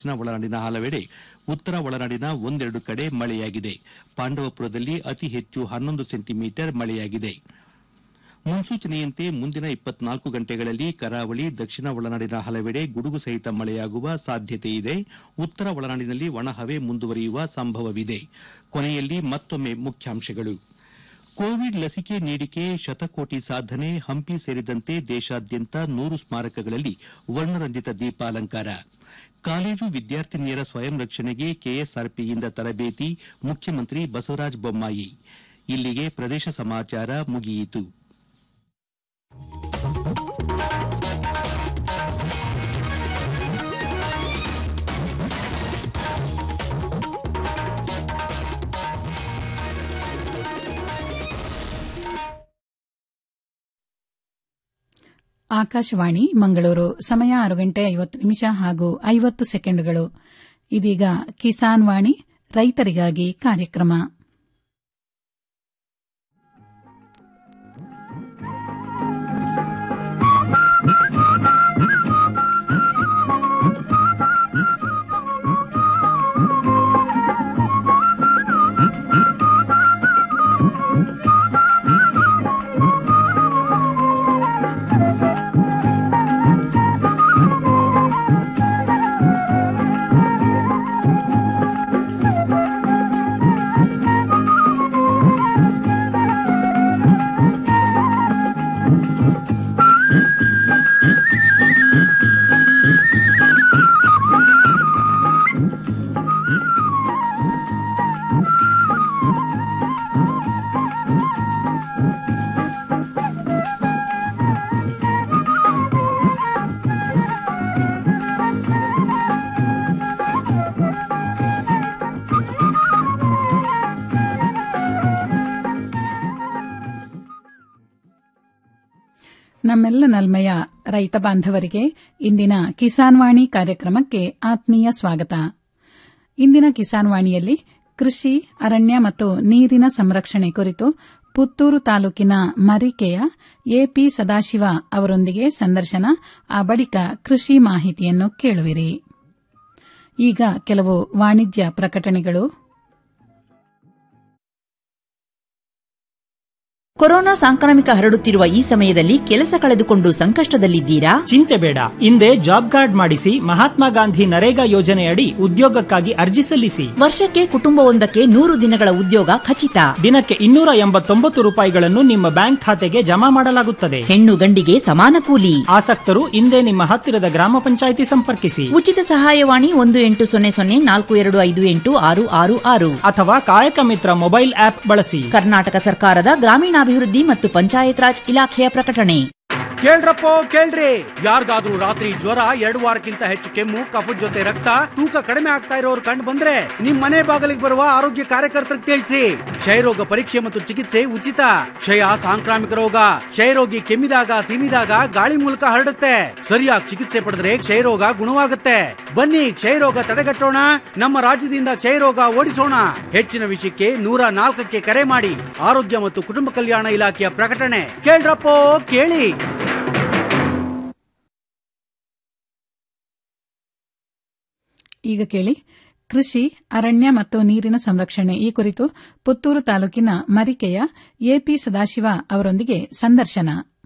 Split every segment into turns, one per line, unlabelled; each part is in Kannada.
ದಕ್ಷಿಣ ಒಳನಾಡಿನ ಹಲವೆಡೆ ಉತ್ತರ ಒಳನಾಡಿನ ಒಂದೆರಡು ಕಡೆ ಮಳೆಯಾಗಿದೆ ಪಾಂಡವಪುರದಲ್ಲಿ ಅತಿ ಹೆಚ್ಚು ಹನ್ನೊಂದು ಸೆಂಟಿಮೀಟರ್ ಮಳೆಯಾಗಿದೆ ಮುನ್ಸೂಚನೆಯಂತೆ ಮುಂದಿನ ಇಪ್ಪತ್ನಾಲ್ಕು ಗಂಟೆಗಳಲ್ಲಿ ಕರಾವಳಿ ದಕ್ಷಿಣ ಒಳನಾಡಿನ ಹಲವೆಡೆ ಗುಡುಗು ಸಹಿತ ಮಳೆಯಾಗುವ ಸಾಧ್ಯತೆ ಇದೆ ಉತ್ತರ ಒಳನಾಡಿನಲ್ಲಿ ಒಣಹವೆ ಮುಂದುವರಿಯುವ ಸಂಭವವಿದೆ ಕೊನೆಯಲ್ಲಿ ಮತ್ತೊಮ್ಮೆ ಮುಖ್ಯಾಂಶಗಳು ಕೋವಿಡ್ ಲಸಿಕೆ ನೀಡಿಕೆ ಶತಕೋಟಿ ಸಾಧನೆ ಹಂಪಿ ಸೇರಿದಂತೆ ದೇಶಾದ್ಯಂತ ನೂರು ಸ್ಮಾರಕಗಳಲ್ಲಿ ವರ್ಣರಂಜಿತ ದೀಪಾಲಂಕಾರ ಕಾಲೇಜು ವಿದ್ಯಾರ್ಥಿನಿಯರ ಸ್ವಯಂ ರಕ್ಷಣೆಗೆ ಕೆಎಸ್ಆರ್ಪಿಯಿಂದ ತರಬೇತಿ ಮುಖ್ಯಮಂತ್ರಿ ಬಸವರಾಜ ಬೊಮ್ಮಾಯಿ ಇಲ್ಲಿಗೆ ಪ್ರದೇಶ ಸಮಾಚಾರ ಮುಗಿಯಿತು
ಆಕಾಶವಾಣಿ ಮಂಗಳೂರು ಸಮಯ ಆರು ಗಂಟೆ ಐವತ್ತು ನಿಮಿಷ ಹಾಗೂ ಐವತ್ತು ಸೆಕೆಂಡುಗಳು ಇದೀಗ ಕಿಸಾನ್ ವಾಣಿ ರೈತರಿಗಾಗಿ ಕಾರ್ಯಕ್ರಮ ನಮ್ಮೆಲ್ಲ ನಲ್ಮೆಯ ರೈತ ಬಾಂಧವರಿಗೆ ಇಂದಿನ ಕಿಸಾನ್ ವಾಣಿ ಕಾರ್ಯಕ್ರಮಕ್ಕೆ ಆತ್ಮೀಯ ಸ್ವಾಗತ ಇಂದಿನ ಕಿಸಾನ್ ವಾಣಿಯಲ್ಲಿ ಕೃಷಿ ಅರಣ್ಯ ಮತ್ತು ನೀರಿನ ಸಂರಕ್ಷಣೆ ಕುರಿತು ಪುತ್ತೂರು ತಾಲೂಕಿನ ಮರಿಕೆಯ ಎಪಿ ಸದಾಶಿವ ಅವರೊಂದಿಗೆ ಸಂದರ್ಶನ ಆ ಬಳಿಕ ಕೃಷಿ ಮಾಹಿತಿಯನ್ನು ಕೇಳುವಿರಿ ಈಗ ಕೆಲವು ವಾಣಿಜ್ಯ ಪ್ರಕಟಣೆಗಳು
ಕೊರೋನಾ ಸಾಂಕ್ರಾಮಿಕ ಹರಡುತ್ತಿರುವ ಈ ಸಮಯದಲ್ಲಿ ಕೆಲಸ ಕಳೆದುಕೊಂಡು ಸಂಕಷ್ಟದಲ್ಲಿದ್ದೀರಾ
ಚಿಂತೆ ಬೇಡ ಹಿಂದೆ ಜಾಬ್ ಕಾರ್ಡ್ ಮಾಡಿಸಿ ಮಹಾತ್ಮ ಗಾಂಧಿ ನರೇಗಾ ಯೋಜನೆಯಡಿ ಉದ್ಯೋಗಕ್ಕಾಗಿ ಅರ್ಜಿ ಸಲ್ಲಿಸಿ
ವರ್ಷಕ್ಕೆ ಕುಟುಂಬವೊಂದಕ್ಕೆ ನೂರು ದಿನಗಳ ಉದ್ಯೋಗ ಖಚಿತ
ದಿನಕ್ಕೆ ಇನ್ನೂರ ಎಂಬತ್ತೊಂಬತ್ತು ರೂಪಾಯಿಗಳನ್ನು ನಿಮ್ಮ ಬ್ಯಾಂಕ್ ಖಾತೆಗೆ ಜಮಾ ಮಾಡಲಾಗುತ್ತದೆ
ಹೆಣ್ಣು ಗಂಡಿಗೆ ಸಮಾನ ಕೂಲಿ
ಆಸಕ್ತರು ಹಿಂದೆ ನಿಮ್ಮ ಹತ್ತಿರದ ಗ್ರಾಮ ಪಂಚಾಯಿತಿ ಸಂಪರ್ಕಿಸಿ
ಉಚಿತ ಸಹಾಯವಾಣಿ ಒಂದು ಎಂಟು ಸೊನ್ನೆ ಸೊನ್ನೆ ನಾಲ್ಕು ಎರಡು ಐದು ಎಂಟು ಆರು ಆರು ಆರು
ಅಥವಾ ಕಾಯಕ ಮಿತ್ರ ಮೊಬೈಲ್ ಆಪ್ ಬಳಸಿ
ಕರ್ನಾಟಕ ಸರ್ಕಾರದ ಗ್ರಾಮೀಣಾಭಿವೃದ್ಧಿ ಮತ್ತು ಪಂಚಾಯತ್ ರಾಜ್ ಇಲಾಖೆಯ ಪ್ರಕಟಣೆ
ಕೇಳ್ರಪ್ಪೋ ಕೇಳ್ರಿ ಯಾರಿಗಾದ್ರೂ ರಾತ್ರಿ ಜ್ವರ ಎರಡು ವಾರಕ್ಕಿಂತ ಹೆಚ್ಚು ಕೆಮ್ಮು ಕಫದ ಜೊತೆ ರಕ್ತ ತೂಕ ಕಡಿಮೆ ಆಗ್ತಾ ಇರೋರು ಕಂಡು ಬಂದ್ರೆ ನಿಮ್ ಮನೆ ಬಾಗಿಲಿಗೆ ಬರುವ ಆರೋಗ್ಯ ಕಾರ್ಯಕರ್ತರಿಗೆ ತಿಳಿಸಿ ಕ್ಷಯರೋಗ ಪರೀಕ್ಷೆ ಮತ್ತು ಚಿಕಿತ್ಸೆ ಉಚಿತ ಕ್ಷಯ ಸಾಂಕ್ರಾಮಿಕ ರೋಗ ಕ್ಷಯರೋಗಿ ಕೆಮ್ಮಿದಾಗ ಸೀನಿದಾಗ ಗಾಳಿ ಮೂಲಕ ಹರಡುತ್ತೆ ಸರಿಯಾಗಿ ಚಿಕಿತ್ಸೆ ಪಡೆದ್ರೆ ಕ್ಷಯರೋಗ ಗುಣವಾಗುತ್ತೆ ಬನ್ನಿ ಕ್ಷಯರೋಗ ತಡೆಗಟ್ಟೋಣ ನಮ್ಮ ರಾಜ್ಯದಿಂದ ಕ್ಷಯರೋಗ ಓಡಿಸೋಣ ಹೆಚ್ಚಿನ ವಿಷಯಕ್ಕೆ ನೂರ ನಾಲ್ಕಕ್ಕೆ ಕರೆ ಮಾಡಿ ಆರೋಗ್ಯ ಮತ್ತು ಕುಟುಂಬ ಕಲ್ಯಾಣ ಇಲಾಖೆಯ ಪ್ರಕಟಣೆ ಕೇಳ್ರಪ್ಪೋ ಕೇಳಿ
ಈಗ ಕೇಳಿ ಕೃಷಿ ಅರಣ್ಯ ಮತ್ತು ನೀರಿನ ಸಂರಕ್ಷಣೆ ಈ ಕುರಿತು ಪುತ್ತೂರು ತಾಲೂಕಿನ ಮರಿಕೆಯ ಎಪಿ ಸದಾಶಿವ ಅವರೊಂದಿಗೆ ಸಂದರ್ಶನ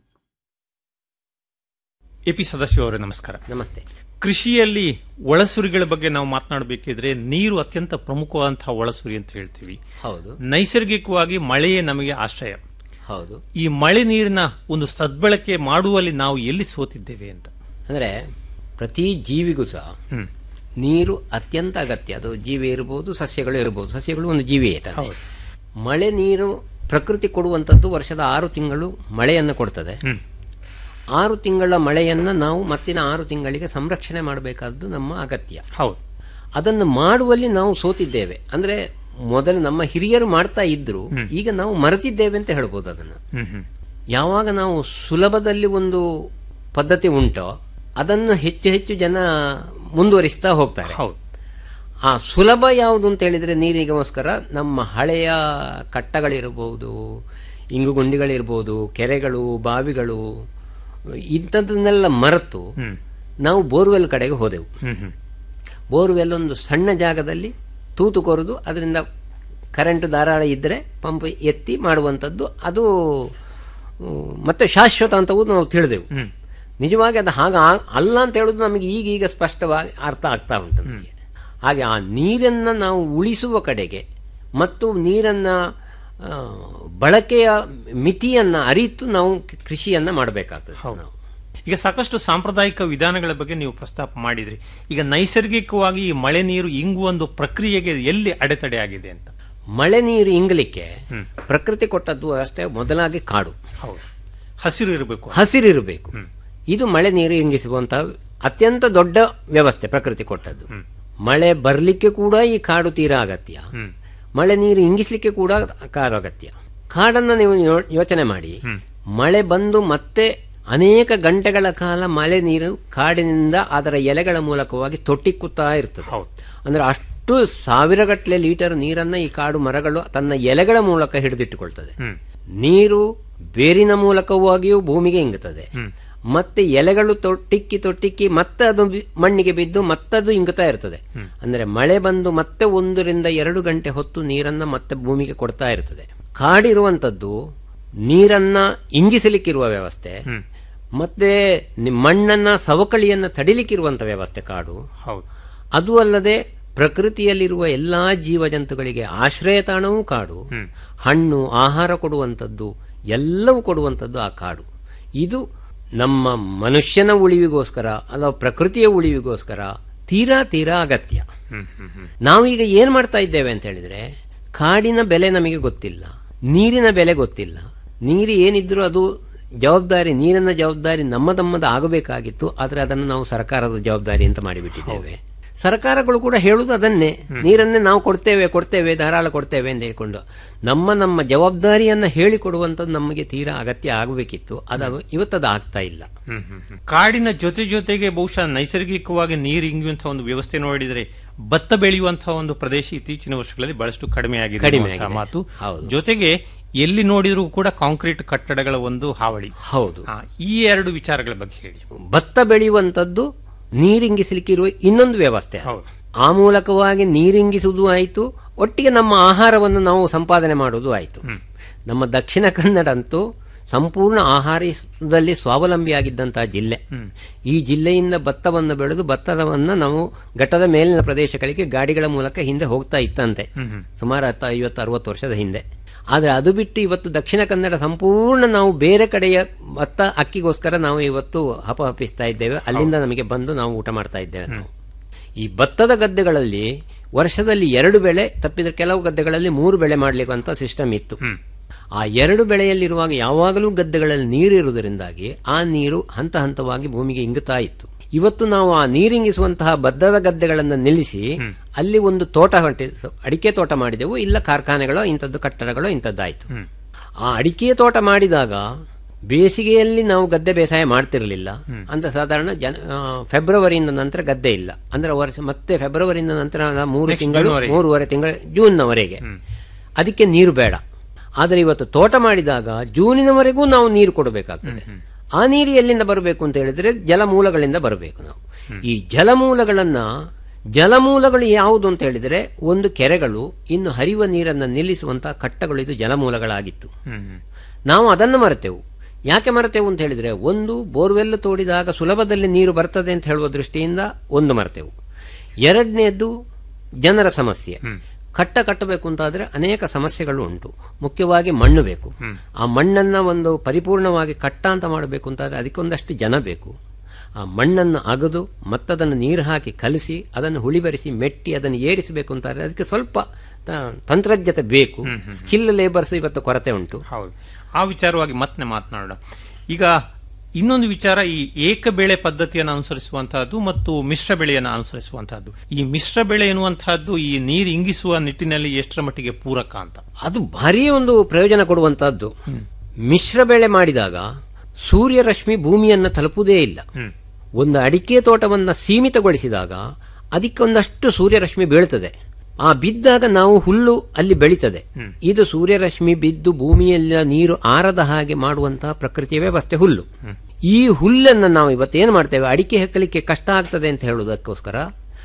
ಎಪಿ ಸದಾಶಿವ ಅವರೇ ನಮಸ್ಕಾರ
ನಮಸ್ತೆ
ಕೃಷಿಯಲ್ಲಿ ಒಳಸುರಿಗಳ ಬಗ್ಗೆ ನಾವು ಮಾತನಾಡಬೇಕಿದ್ರೆ ನೀರು ಅತ್ಯಂತ ಪ್ರಮುಖವಾದಂತಹ ಒಳಸುರಿ ಅಂತ ಹೇಳ್ತೀವಿ
ಹೌದು
ನೈಸರ್ಗಿಕವಾಗಿ ಮಳೆಯೇ ನಮಗೆ ಆಶ್ರಯ
ಹೌದು
ಈ ಮಳೆ ನೀರಿನ ಒಂದು ಸದ್ಬಳಕೆ ಮಾಡುವಲ್ಲಿ ನಾವು ಎಲ್ಲಿ ಸೋತಿದ್ದೇವೆ ಅಂತ
ಅಂದ್ರೆ ಪ್ರತಿ ಜೀವಿಗೂ ಸಹ
ಹ್ಮ್.
ನೀರು ಅತ್ಯಂತ ಅಗತ್ಯ ಅದು ಜೀವಿ ಇರಬಹುದು ಸಸ್ಯಗಳು ಇರಬಹುದು ಸಸ್ಯಗಳು ಒಂದು ಜೀವಿಯೇ ತಾನೆ
ಹೌದು.
ಮಳೆ ನೀರು ಪ್ರಕೃತಿ ಕೊಡುವಂಥದ್ದು ವರ್ಷದ ಆರು ತಿಂಗಳು ಮಳೆಯನ್ನು ಕೊಡ್ತದೆ
ಹ್ಮ್.
ಆರು ತಿಂಗಳ ಮಳೆಯನ್ನ ನಾವು ಮತ್ತಿನ ಆರು ತಿಂಗಳಿಗೆ ಸಂರಕ್ಷಣೆ ಮಾಡಬೇಕಾದ್ದು ನಮ್ಮ ಅಗತ್ಯ
ಹೌದು
ಅದನ್ನು ಮಾಡುವಲ್ಲಿ ನಾವು ಸೋತಿದ್ದೇವೆ ಅಂದ್ರೆ ಮೊದಲು ನಮ್ಮ ಹಿರಿಯರು ಮಾಡ್ತಾ ಇದ್ರು ಈಗ ನಾವು ಮರೆತಿದ್ದೇವೆ ಅಂತ ಹೇಳ್ಬೋದು ಅದನ್ನ
ಹ್ಮ್ ಹ್ಮ್
ಯಾವಾಗ ನಾವು ಸುಲಭದಲ್ಲಿ ಒಂದು ಪದ್ಧತಿ ಉಂಟೋ ಅದನ್ನು ಹೆಚ್ಚು ಹೆಚ್ಚು ಜನ ಮುಂದುವರಿಸ್ತಾ ಹೋಗ್ತಾರೆ
ಹೌದು
ಆ ಸುಲಭ ಯಾವುದು ಅಂತ ಹೇಳಿದ್ರೆ ನೀರಿಗೋಸ್ಕರ ನಮ್ಮ ಹಳೆಯ ಕಟ್ಟಗಳಿರಬಹುದು ಇಂಗುಗುಂಡಿಗಳಿರ್ಬೋದು ಕೆರೆಗಳು ಬಾವಿಗಳು ಇಂಥದ್ದನ್ನೆಲ್ಲ ಮರೆತು
ಹ್ಮ್
ನಾವು ಬೋರ್ವೆಲ್ ಕಡೆಗೆ ಹೋದೆವು
ಹ್ಮ್ ಹ್ಮ್
ಬೋರ್ವೆಲ್ ಒಂದು ಸಣ್ಣ ಜಾಗದಲ್ಲಿ ತೂತು ಕೊರೆದು ಅದರಿಂದ ಕರೆಂಟ್ ಧಾರಾಳ ಇದ್ದರೆ ಪಂಪ್ ಎತ್ತಿ ಮಾಡುವಂಥದ್ದು ಅದು ಹ್ಮ್, ಮತ್ತೆ ಶಾಶ್ವತ ಅಂತವೂ ನಾವು ತಿಳಿದೆವು ನಿಜವಾಗಿ ಅದು ಹಾಗೆ ಆ- ಅಲ್ಲ ಅಂತ ಹೇಳೋದು ನಮಗೆ ಈಗೀಗ ಸ್ಪಷ್ಟವಾಗಿ ಅರ್ಥ ಆಗ್ತಾ ಉಂಟು ನಮಗೆ ಹಾಗೆ ಆ ನೀರನ್ನು ನಾವು ಉಳಿಸುವ ಕಡೆಗೆ ಮತ್ತು ನೀರನ್ನ ಆ, ಬಳಕೆಯ ಮಿತಿಯನ್ನ ಅರಿತು ನಾವು ಕೃಷಿಯನ್ನ ಮಾಡಬೇಕಾಗ್ತದೆ ನಾವು
ಈಗ ಸಾಕಷ್ಟು ಸಾಂಪ್ರದಾಯಿಕ ವಿಧಾನಗಳ ಬಗ್ಗೆ ನೀವು ಪ್ರಸ್ತಾಪ ಮಾಡಿದ್ರಿ ಈಗ ನೈಸರ್ಗಿಕವಾಗಿ ಈ ಮಳೆ ನೀರು ಇಂಗುವ ಒಂದು ಪ್ರಕ್ರಿಯೆಗೆ ಎಲ್ಲಿ ಅಡೆತಡೆ ಆಗಿದೆ ಅಂತ
ಮಳೆ ನೀರು ಇಂಗಲಿಕ್ಕೆ ಪ್ರಕೃತಿ ಕೊಟ್ಟದ್ದು ಅಷ್ಟೇ ಮೊದಲಾಗಿ ಕಾಡು
ಹೌದು ಹಸಿರು ಇರಬೇಕು
ಹಸಿರಿರಬೇಕು ಇದು ಮಳೆ ನೀರು ಇಂಗಿಸುವಂತಹ ಅತ್ಯಂತ ದೊಡ್ಡ ವ್ಯವಸ್ಥೆ ಪ್ರಕೃತಿ ಕೊಟ್ಟದ್ದು ಮಳೆ ಬರ್ಲಿಕ್ಕೆ ಕೂಡ ಈ ಕಾಡು ತೀರಾ ಅಗತ್ಯ ಮಳೆ ನೀರು ಇಂಗಿಸ್ಲಿಕ್ಕೆ ಕೂಡ ಕಾಡು ಅಗತ್ಯ ಕಾಡನ್ನ ನೀವು ಯೋ- ಯೋಚನೆ ಮಾಡಿ ಮಳೆ ಬಂದು ಮತ್ತೆ ಅನೇಕ ಗಂಟೆಗಳ ಕಾಲ ಮಳೆ ನೀರು ಕಾಡಿನಿಂದ ಅದರ ಎಲೆಗಳ ಮೂಲಕವಾಗಿ ತೊಟ್ಟಿಕ್ಕುತ್ತಾ ಇರ್ತದೆ ಅಂದ್ರೆ ಅಷ್ಟು ಸಾವಿರಗಟ್ಟಲೆ ಲೀಟರ್ ನೀರನ್ನ ಈ ಕಾಡು ಮರಗಳು ತನ್ನ ಎಲೆಗಳ ಮೂಲಕ ಹಿಡಿದಿಟ್ಟುಕೊಳ್ತದೆ ನೀರು ಬೇರಿನ ಮೂಲಕವಾಗಿಯೂ ಭೂಮಿಗೆ ಇಂಗುತ್ತದೆ ಮತ್ತೆ ಎಲೆಗಳು ತೊಟ್ಟಿಕ್ಕಿ ತೊಟ್ಟಿಕ್ಕಿ ಮತ್ತೆ ಅದು ಬಿ- ಮಣ್ಣಿಗೆ ಬಿದ್ದು ಮತ್ತದು ಇಂಗುತ್ತಾ ಇರ್ತದೆ ಅಂದ್ರೆ ಮಳೆ ಬಂದು ಮತ್ತೆ ಒಂದರಿಂದ ಎರಡು ಗಂಟೆ ಹೊತ್ತು ನೀರನ್ನ ಮತ್ತೆ ಭೂಮಿಗೆ ಕೊಡ್ತಾ ಇರ್ತದೆ ಕಾಡಿರುವಂತದ್ದು ನೀರನ್ನ ಇಂಗಿಸಲಿಕ್ಕಿರುವ ವ್ಯವಸ್ಥೆ ಮತ್ತೆ ನಿ- ಮಣ್ಣನ್ನ ಸವಕಳಿಯನ್ನ ತಡಿಲಿಕ್ಕಿರುವಂತ ವ್ಯವಸ್ಥೆ ಕಾಡು
ಹೌದು
ಅದು ಅಲ್ಲದೆ ಪ್ರಕೃತಿಯಲ್ಲಿರುವ ಎಲ್ಲಾ ಜೀವಜಂತುಗಳಿಗೆ ಆಶ್ರಯ ತಾಣವೂ ಕಾಡು ಹಣ್ಣು ಆಹಾರ ಕೊಡುವಂಥದ್ದು ಎಲ್ಲವೂ ಕೊಡುವಂಥದ್ದು ಆ ಕಾಡು ಇದು ನಮ್ಮ ಮನುಷ್ಯನ ಉಳಿವಿಗೋಸ್ಕರ ಅಥವಾ ಪ್ರಕೃತಿಯ ಉಳಿವಿಗೋಸ್ಕರ ತೀರಾ ತೀರಾ ಅಗತ್ಯ ನಾವೀಗ ಏನ್ ಮಾಡ್ತಾ ಇದ್ದೇವೆ ಅಂತ ಹೇಳಿದ್ರೆ ಕಾಡಿನ ಬೆಲೆ ನಮಗೆ ಗೊತ್ತಿಲ್ಲ ನೀರಿನ ಬೆಲೆ ಗೊತ್ತಿಲ್ಲ ನೀರು ಏನಿದ್ರು ಅದು ಜವಾಬ್ದಾರಿ ನೀರಿನ ಜವಾಬ್ದಾರಿ ನಮ್ಮ ತಮ್ಮದ ಆಗಬೇಕಾಗಿತ್ತು ಆದ್ರೆ ಅದನ್ನು ನಾವು ಸರ್ಕಾರದ ಜವಾಬ್ದಾರಿ ಅಂತ ಮಾಡಿಬಿಟ್ಟಿದ್ದೇವೆ ಸರ್ಕಾರಗಳು ಕೂಡ ಹೇಳುವುದು ಅದನ್ನೇ ನೀರನ್ನೇ ನಾವು ಕೊಡ್ತೇವೆ ಕೊಡ್ತೇವೆ ಧಾರಾಳ ಕೊಡ್ತೇವೆ ಅಂತ ಹೇಳ್ಕೊಂಡು ನಮ್ಮ ನಮ್ಮ ಜವಾಬ್ದಾರಿಯನ್ನ ಹೇಳಿಕೊಡುವಂಥದ್ದು ನಮಗೆ ತೀರಾ ಅಗತ್ಯ ಆಗಬೇಕಿತ್ತು ಅದು ಇವತ್ತದು ಆಗ್ತಾ ಇಲ್ಲ
ಕಾಡಿನ ಜೊತೆ ಜೊತೆಗೆ ಬಹುಶಃ ನೈಸರ್ಗಿಕವಾಗಿ ನೀರು ಇಂಗುವಂತಹ ಒಂದು ವ್ಯವಸ್ಥೆ ನೋಡಿದರೆ ಭತ್ತ ಬೆಳೆಯುವಂತಹ ಒಂದು ಪ್ರದೇಶ ಇತ್ತೀಚಿನ ವರ್ಷಗಳಲ್ಲಿ ಬಹಳಷ್ಟು ಕಡಿಮೆ ಆಗಿದೆ
ಕಡಿಮೆ
ಅನ್ನುವಂತಹ
ಆಗಿದೆ.
ಮಾತು
ಹೌದು.
ಜೊತೆಗೆ ಎಲ್ಲಿ ನೋಡಿದ್ರೂ ಕೂಡ ಕಾಂಕ್ರೀಟ್ ಕಟ್ಟಡಗಳ ಒಂದು ಹಾವಳಿ
ಹೌದು
ಆ, ಈ ಎರಡು ವಿಚಾರಗಳ ಬಗ್ಗೆ ಹೇಳಿ
ಭತ್ತ ಬೆಳೆಯುವಂಥದ್ದು ನೀರಿಂಗಿಸಲಿಕ್ಕಿರುವ ಇನ್ನೊಂದು ವ್ಯವಸ್ಥೆ ಅದು.
ಹೌದು.
ಆ ಮೂಲಕವಾಗಿ ನೀರಿಂಗಿಸುವುದು ಆಯಿತು ಒಟ್ಟಿಗೆ ನಮ್ಮ ಆಹಾರವನ್ನು ನಾವು ಸಂಪಾದನೆ ಮಾಡುವುದು ಆಯಿತು ನಮ್ಮ ದಕ್ಷಿಣ ಕನ್ನಡ ಅಂತೂ ಸಂಪೂರ್ಣ ಆಹಾರದಲ್ಲಿ ಸ್ವಾವಲಂಬಿಯಾಗಿದ್ದಂತಹ ಜಿಲ್ಲೆ ಈ ಜಿಲ್ಲೆಯಿಂದ ಭತ್ತವನ್ನು ಬೆಳೆದು ಭತ್ತವನ್ನು ನಾವು ಘಟ್ಟದ ಮೇಲಿನ ಪ್ರದೇಶಗಳಿಗೆ ಗಾಡಿಗಳ ಮೂಲಕ ಹಿಂದೆ ಹೋಗ್ತಾ ಇತ್ತಂತೆ ಸುಮಾರು ಹತ್ತು ಐವತ್ತು ಅರವತ್ತು ವರ್ಷದ ಹಿಂದೆ ಆದರೆ ಅದು ಬಿಟ್ಟು ಇವತ್ತು ದಕ್ಷಿಣ ಕನ್ನಡ ಸಂಪೂರ್ಣ ನಾವು ಬೇರೆ ಕಡೆಯ ಭತ್ತ ಅಕ್ಕಿಗೋಸ್ಕರ ನಾವು ಇವತ್ತು ಹಪಹಪಿಸ್ತಾ ಇದ್ದೇವೆ ಅಲ್ಲಿಂದ ನಮಗೆ ಬಂದು ನಾವು ಊಟ ಮಾಡ್ತಾ ಇದ್ದೇವೆ ನಾವು ಈ ಭತ್ತದ ಗದ್ದೆಗಳಲ್ಲಿ ವರ್ಷದಲ್ಲಿ ಎರಡು ಬೆಳೆ ತಪ್ಪಿದ್ರೆ ಕೆಲವು ಗದ್ದೆಗಳಲ್ಲಿ ಮೂರು ಬೆಳೆ ಮಾಡ್ಲಿಕ್ಕಂತ ಸಿಸ್ಟಮ್ ಇತ್ತು ಆ ಎರಡು ಬೆಳೆಯಲ್ಲಿರುವಾಗ ಯಾವಾಗಲೂ ಗದ್ದೆಗಳಲ್ಲಿ ನೀರಿರುವುದರಿಂದಾಗಿ ಆ ನೀರು ಹಂತ ಹಂತವಾಗಿ ಭೂಮಿಗೆ ಇಂಗುತ್ತಾ ಇತ್ತು ಇವತ್ತು ನಾವು ಆ ನೀರಿಂಗಿಸುವಂತಹ ಭತ್ತದ ಗದ್ದೆಗಳನ್ನು ನಿಲ್ಲಿಸಿ ಅಲ್ಲಿ ಒಂದು ತೋಟ ಹೊಂಟಿ ಅಡಿಕೆ ತೋಟ ಮಾಡಿದೆವು ಇಲ್ಲ ಕಾರ್ಖಾನೆಗಳೋ ಇಂಥದ್ದು ಕಟ್ಟಡಗಳೋ ಇಂಥದ್ದಾಯ್ತು ಆ ಅಡಿಕೆ ತೋಟ ಮಾಡಿದಾಗ ಬೇಸಿಗೆಯಲ್ಲಿ ನಾವು ಗದ್ದೆ ಬೇಸಾಯ ಮಾಡ್ತಿರಲಿಲ್ಲ ಅಂತ ಸಾಧಾರಣ ಜನ ಆ, ಫೆಬ್ರವರಿಯಿಂದ ನಂತರ ಗದ್ದೆ ಇಲ್ಲ ಅಂದ್ರೆ ವರ್ಷ ಮತ್ತೆ ಫೆಬ್ರವರಿಯಿಂದ ನಂತರ ನಾವು ಮೂರು
Next
ತಿಂಗಳು
June ವರೆಗೆ.
ಮೂರುವರೆ ತಿಂಗಳು ಜೂನ್ನವರೆಗೆ ಅದಕ್ಕೆ ನೀರು ಬೇಡ ಆದರೆ ಇವತ್ತು ತೋಟ ಮಾಡಿದಾಗ ಜೂನಿನವರೆಗೂ ನಾವು ನೀರು ಕೊಡಬೇಕಾಗ್ತದೆ ಆ ನೀರು ಎಲ್ಲಿಂದ ಬರಬೇಕು ಅಂತ ಹೇಳಿದ್ರೆ ಜಲಮೂಲಗಳಿಂದ ಬರಬೇಕು ನಾವು ಈ ಜಲಮೂಲಗಳನ್ನ ಜಲಮೂಲಗಳು ಯಾವುದು ಅಂತ ಹೇಳಿದ್ರೆ ಒಂದು ಕೆರೆಗಳು ಇನ್ನು ಹರಿಯುವ ನೀರನ್ನು ನಿಲ್ಲಿಸುವಂತಹ ಕಟ್ಟಗಳು ಇದು ಜಲಮೂಲಗಳಾಗಿತ್ತು ನಾವು ಅದನ್ನು ಮರೆತೆವು ಯಾಕೆ ಮರೆತೆವು ಅಂತ ಹೇಳಿದ್ರೆ ಒಂದು ಬೋರ್ವೆಲ್ ತೋಡಿದಾಗ ಸುಲಭದಲ್ಲಿ ನೀರು ಬರ್ತದೆ ಅಂತ ಹೇಳುವ ದೃಷ್ಟಿಯಿಂದ ಒಂದು ಮರೆತೆವು ಎರಡನೇದ್ದು ಜನರ ಸಮಸ್ಯೆ ಕಟ್ಟ ಕಟ್ಟಬೇಕು ಅಂತಾದ್ರೆ ಅನೇಕ ಸಮಸ್ಯೆಗಳು ಉಂಟು ಮುಖ್ಯವಾಗಿ ಮಣ್ಣು ಬೇಕು ಆ ಮಣ್ಣನ್ನ ಒಂದು ಪರಿಪೂರ್ಣವಾಗಿ ಕಟ್ಟ ಅಂತ ಮಾಡಬೇಕು ಅಂತಾದ್ರೆ ಅದಕ್ಕೊಂದಷ್ಟು ಜನ ಬೇಕು ಆ ಮಣ್ಣನ್ನು ಅಗದು ಮತ್ತದನ್ನು ನೀರು ಹಾಕಿ ಕಲಸಿ ಅದನ್ನು ಹುಳಿಬರಿಸಿ ಮೆಟ್ಟಿ ಅದನ್ನು ಏರಿಸಬೇಕು ಅಂತಾದ್ರೆ ಅದಕ್ಕೆ ಸ್ವಲ್ಪ ತ- ತಂತ್ರಜ್ಞತೆ ಬೇಕು ಸ್ಕಿಲ್ ಲೇಬರ್ಸ್ ಇವತ್ತು ಕೊರತೆ ಉಂಟು
ಹೌದು ಆ ವಿಚಾರವಾಗಿ ಮತ್ತೆ ಮಾತನಾಡೋಣ ಈಗ ಇನ್ನೊಂದು ವಿಚಾರ ಈ ಏಕ ಬೆಳೆ ಪದ್ಧತಿಯನ್ನು ಅನುಸರಿಸುವಂತಹದ್ದು ಮತ್ತು ಮಿಶ್ರ ಬೆಳೆಯನ್ನು ಅನುಸರಿಸುವಂತಹದ್ದು ಈ ಮಿಶ್ರ ಬೆಳೆ ಎನ್ನುವಂತಹದ್ದು ಈ ನೀರು ಇಂಗಿಸುವ ನಿಟ್ಟಿನಲ್ಲಿ ಎಷ್ಟರ ಮಟ್ಟಿಗೆ ಪೂರಕ ಅಂತ
ಅದು ಭಾರಿ ಒಂದು ಪ್ರಯೋಜನ ಕೊಡುವಂತಹದ್ದು ಮಿಶ್ರ ಬೆಳೆ ಮಾಡಿದಾಗ ಸೂರ್ಯರಶ್ಮಿ ಭೂಮಿಯನ್ನ ತಲುಪುವುದೇ ಇಲ್ಲ ಒಂದು ಅಡಿಕೆ ತೋಟವನ್ನ ಸೀಮಿತಗೊಳಿಸಿದಾಗ ಅದಕ್ಕೆ ಒಂದಷ್ಟು ಸೂರ್ಯರಶ್ಮಿ ಬೀಳ್ತದೆ ಆ ಬಿದ್ದಾಗ ನಾವು ಹುಲ್ಲು ಅಲ್ಲಿ ಬೆಳೀತದೆ ಇದು ಸೂರ್ಯರಶ್ಮಿ ಬಿದ್ದು ಭೂಮಿಯಲ್ಲ ನೀರು ಆರದ ಹಾಗೆ ಮಾಡುವಂತಹ ಪ್ರಕೃತಿಯ ವ್ಯವಸ್ಥೆ ಹುಲ್ಲು ಈ ಹುಲ್ಲನ್ನು ನಾವು ಇವತ್ತೇನು ಮಾಡ್ತೇವೆ ಅಡಿಕೆ ಹೆಕ್ಕಲಿಕ್ಕೆ ಕಷ್ಟ ಆಗ್ತದೆ ಅಂತ ಹೇಳುವುದಕ್ಕೋಸ್ಕರ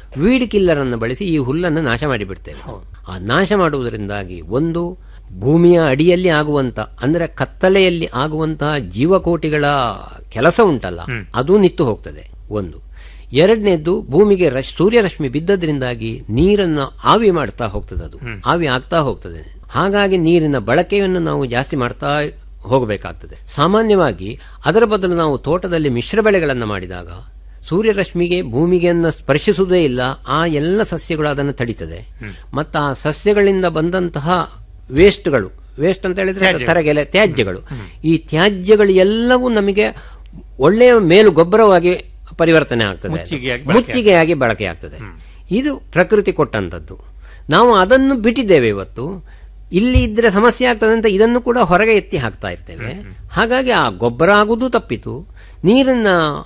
ವೀಡ್ ಕಿಲ್ಲರ್ ಅನ್ನು ಬಳಸಿ ಈ ಹುಲ್ಲನ್ನು ನಾಶ ಮಾಡಿಬಿಡ್ತೇವೆ ಆ ನಾಶ ಮಾಡುವುದರಿಂದಾಗಿ ಒಂದು ಭೂಮಿಯ ಅಡಿಯಲ್ಲಿ ಆಗುವಂತ ಅಂದ್ರೆ ಕತ್ತಲೆಯಲ್ಲಿ ಆಗುವಂತಹ ಜೀವಕೋಟಿಗಳ ಕೆಲಸ ಉಂಟಲ್ಲ ಅದು ನಿತ್ತು ಹೋಗ್ತದೆ ಒಂದು ಎರಡನೇದ್ದು ಭೂಮಿಗೆ ರಶ್- ಸೂರ್ಯರಶ್ಮಿ ಬಿದ್ದದ್ರಿಂದಾಗಿ ನೀರನ್ನು ಆವಿ ಮಾಡ್ತಾ ಹೋಗ್ತದೆ ಅದು ಆವಿ ಆಗ್ತಾ ಹೋಗ್ತದೆ ಹಾಗಾಗಿ ನೀರಿನ ಬಳಕೆಯನ್ನು ನಾವು ಜಾಸ್ತಿ ಮಾಡ್ತಾ ಹೋಗಬೇಕಾಗ್ತದೆ ಸಾಮಾನ್ಯವಾಗಿ ಅದರ ಬದಲು ನಾವು ತೋಟದಲ್ಲಿ ಮಿಶ್ರ ಬೆಳೆಗಳನ್ನು ಮಾಡಿದಾಗ ಸೂರ್ಯರಶ್ಮಿಗೆ ಭೂಮಿಗೆಯನ್ನು ಸ್ಪರ್ಶಿಸುವುದೇ ಇಲ್ಲ ಆ ಎಲ್ಲ ಸಸ್ಯಗಳು ಅದನ್ನು ತಡೀತದೆ ಮತ್ತು ಆ ಸಸ್ಯಗಳಿಂದ ಬಂದಂತಹ ವೇಸ್ಟ್ಗಳು ವೇಸ್ಟ್ ಅಂತ ಹೇಳಿದ್ರೆ ತರಗೆಲೆ ತ್ಯಾಜ್ಯಗಳು ಈ ತ್ಯಾಜ್ಯಗಳು ಎಲ್ಲವೂ ನಮಗೆ ಒಳ್ಳೆಯ ಮೇಲು ಗೊಬ್ಬರವಾಗಿ ಪರಿವರ್ತನೆ ಆಗ್ತದೆ ಅದು.
ಮುಚ್ಚಿಗೆಯಾಗಿ ಬಳಕೆ
ಮುಚ್ಚಿಗೆಯಾಗಿ ಬಳಕೆ ಆಗ್ತದೆ ಇದು ಪ್ರಕೃತಿ ಕೊಟ್ಟಂತದ್ದು ನಾವು ಅದನ್ನು ಬಿಟ್ಟಿದ್ದೇವೆ ಇವತ್ತು ಇಲ್ಲಿ ಇದ್ರೆ ಸಮಸ್ಯೆ ಆಗ್ತದೆ ಅಂತ ಇದನ್ನು ಕೂಡ ಹೊರಗೆ ಎತ್ತಿ ಹಾಕ್ತಾ ಇರ್ತೇವೆ ಹಾಗಾಗಿ ಆ ಗೊಬ್ಬರ ಆಗುವುದು ತಪ್ಪಿತು ನೀರಿನ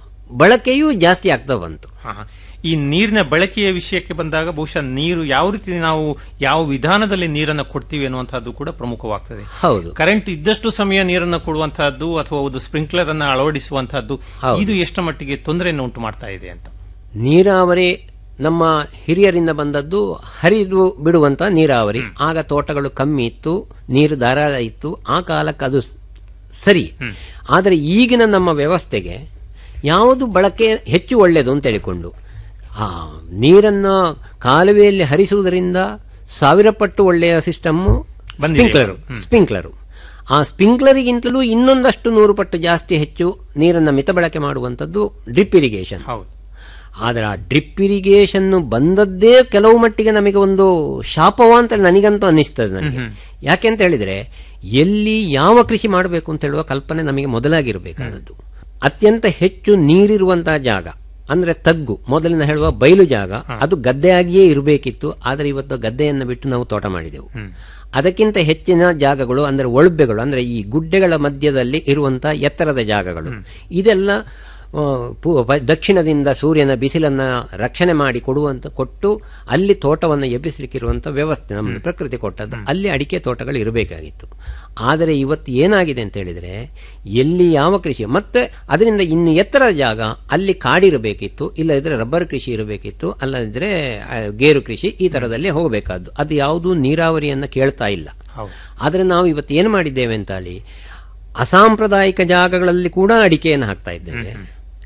ಬಳಕೆಯೂ ಜಾಸ್ತಿ ಆಗ್ತಾ ಬಂತು
ಹಾ, ಹಾ. ಈ ನೀರಿನ ಬಳಕೆಯ ವಿಷಯಕ್ಕೆ ಬಂದಾಗ ಬಹುಶಃ ನೀರು ಯಾವ ರೀತಿ ನಾವು ಯಾವ ವಿಧಾನದಲ್ಲಿ ನೀರನ್ನು ಕೊಡ್ತೀವಿ ಅನ್ನುವಂತಹದ್ದು ಕೂಡ ಪ್ರಮುಖವಾಗ್ತದೆ
ಹೌದು
ಕರೆಂಟ್ ಇದ್ದಷ್ಟು ಸಮಯ ನೀರನ್ನು ಕೊಡುವಂತಹದ್ದು ಅಥವಾ ಒಂದು ಸ್ಪ್ರಿಂಕ್ಲರ್ ಅನ್ನು ಅಳವಡಿಸುವಂತಹದ್ದು
ಹೌದು.
ಇದು ಎಷ್ಟು ಮಟ್ಟಿಗೆ ತೊಂದರೆಯನ್ನು ಉಂಟು ಮಾಡ್ತಾ ಇದೆ ಅಂತ
ನೀರಾವರಿ ನಮ್ಮ ಹಿರಿಯರಿಂದ ಬಂದದ್ದು ಹರಿದು ಬಿಡುವಂತ ನೀರಾವರಿ ಆಗ ತೋಟಗಳು ಕಮ್ಮಿ ಇತ್ತು ನೀರು ಧಾರಾಳ ಇತ್ತು ಆ ಕಾಲಕ್ಕೆ ಅದು ಸ್- ಸರಿ ಆದರೆ ಈಗಿನ ನಮ್ಮ ವ್ಯವಸ್ಥೆಗೆ ಯಾವುದು ಬಳಕೆ ಹೆಚ್ಚು ಒಳ್ಳೆಯದು ಅಂತ ಹೇಳಿಕೊಂಡು ಆ ನೀರನ್ನ ಕಾಲುವೆಯಲ್ಲಿ ಹರಿಸುವುದರಿಂದ ಸಾವಿರ ಪಟ್ಟು ಒಳ್ಳೆಯ ಸಿಸ್ಟಮ್
ಬಂದಿದೆ.
ಸ್ಪ್ರಿಂಕ್ಲರು ಸ್ಪ್ರಿಂಕ್ಲರು ಆ ಸ್ಪ್ರಿಂಕ್ಲರಿಗಿಂತಲೂ ಇನ್ನೊಂದಷ್ಟು ನೂರು ಪಟ್ಟು ಜಾಸ್ತಿ ಹೆಚ್ಚು ನೀರನ್ನು ಮಿತ ಬಳಕೆ ಮಾಡುವಂಥದ್ದು ಡ್ರಿಪ್ ಇರಿಗೇಷನ್
ಹೌದು
ಆದರೆ ಆ ಡ್ರಿಪ್ ಇರಿಗೇಷನ್ ಬಂದದ್ದೇ ಕೆಲವು ಮಟ್ಟಿಗೆ ನಮಗೆ ಒಂದು ಶಾಪವ ಅಂತ ನನಗಂತೂ ಅನ್ನಿಸ್ತದೆ ನನಗೆ ಯಾಕೆ ಅಂತ ಹೇಳಿದ್ರೆ ಎಲ್ಲಿ ಯಾವ ಕೃಷಿ ಮಾಡಬೇಕು ಅಂತ ಹೇಳುವ ಕಲ್ಪನೆ ನಮಗೆ ಮೊದಲಾಗಿರಬೇಕಾದದ್ದು ಅತ್ಯಂತ ಹೆಚ್ಚು ನೀರಿರುವಂತಹ ಜಾಗ ಅಂದ್ರೆ ತಗ್ಗು ಮೊದಲಿನ ಹೇಳುವ ಬಯಲು ಜಾಗ ಅದು ಗದ್ದೆಯಾಗಿಯೇ ಇರಬೇಕಿತ್ತು ಆದರೆ ಇವತ್ತು ಗದ್ದೆಯನ್ನು ಬಿಟ್ಟು ನಾವು ತೋಟ ಮಾಡಿದೆವು ಅದಕ್ಕಿಂತ ಹೆಚ್ಚಿನ ಜಾಗಗಳು ಅಂದ್ರೆ ಒಳಬೆಗಳು ಅಂದ್ರೆ ಈ ಗುಡ್ಡೆಗಳ ಮಧ್ಯದಲ್ಲಿ ಇರುವಂತಹ ಎತ್ತರದ ಜಾಗಗಳು ಇದೆಲ್ಲ ಆ, ಪೂ- ಪ- ದಕ್ಷಿಣದಿಂದ ಸೂರ್ಯನ ಬಿಸಿಲನ್ನ ರಕ್ಷಣೆ ಮಾಡಿ ಕೊಡುವಂತ ಕೊಟ್ಟು ಅಲ್ಲಿ ತೋಟವನ್ನು ಎಬ್ಬಿಸಲಿಕ್ಕಿರುವಂತ ವ್ಯವಸ್ಥೆ ನಮ್ಮ ಪ್ರಕೃತಿ ಕೊಟ್ಟದ್ದು ಅಲ್ಲಿ ಅಡಿಕೆ ತೋಟಗಳು ಇರಬೇಕಾಗಿತ್ತು ಆದರೆ ಇವತ್ತು ಏನಾಗಿದೆ ಅಂತ ಹೇಳಿದ್ರೆ ಎಲ್ಲಿ ಯಾವ ಕೃಷಿ ಮತ್ತೆ ಅದರಿಂದ ಇನ್ನು ಎತ್ತರದ ಜಾಗ ಅಲ್ಲಿ ಕಾಡಿರಬೇಕಿತ್ತು ಇಲ್ಲದಿದ್ರೆ ರಬ್ಬರ್ ಕೃಷಿ ಇರಬೇಕಿತ್ತು ಅಲ್ಲದಿದ್ರೆ ಆ, ಗೇರು ಕೃಷಿ ಈ ತರದಲ್ಲಿ ಹೋಗಬೇಕಾದ್ದು ಅದು ಯಾವುದೂ ನೀರಾವರಿಯನ್ನು ಕೇಳ್ತಾ ಇಲ್ಲ
ಹೌದು
ಆದರೆ ನಾವು ಇವತ್ತು ಏನು ಮಾಡಿದ್ದೇವೆ ಅಂತ ಅಲ್ಲಿ ಅಸಾಂಪ್ರದಾಯಿಕ ಜಾಗಗಳಲ್ಲಿ ಕೂಡ ಅಡಿಕೆಯನ್ನು ಹಾಕ್ತಾ ಇದ್ದೇವೆ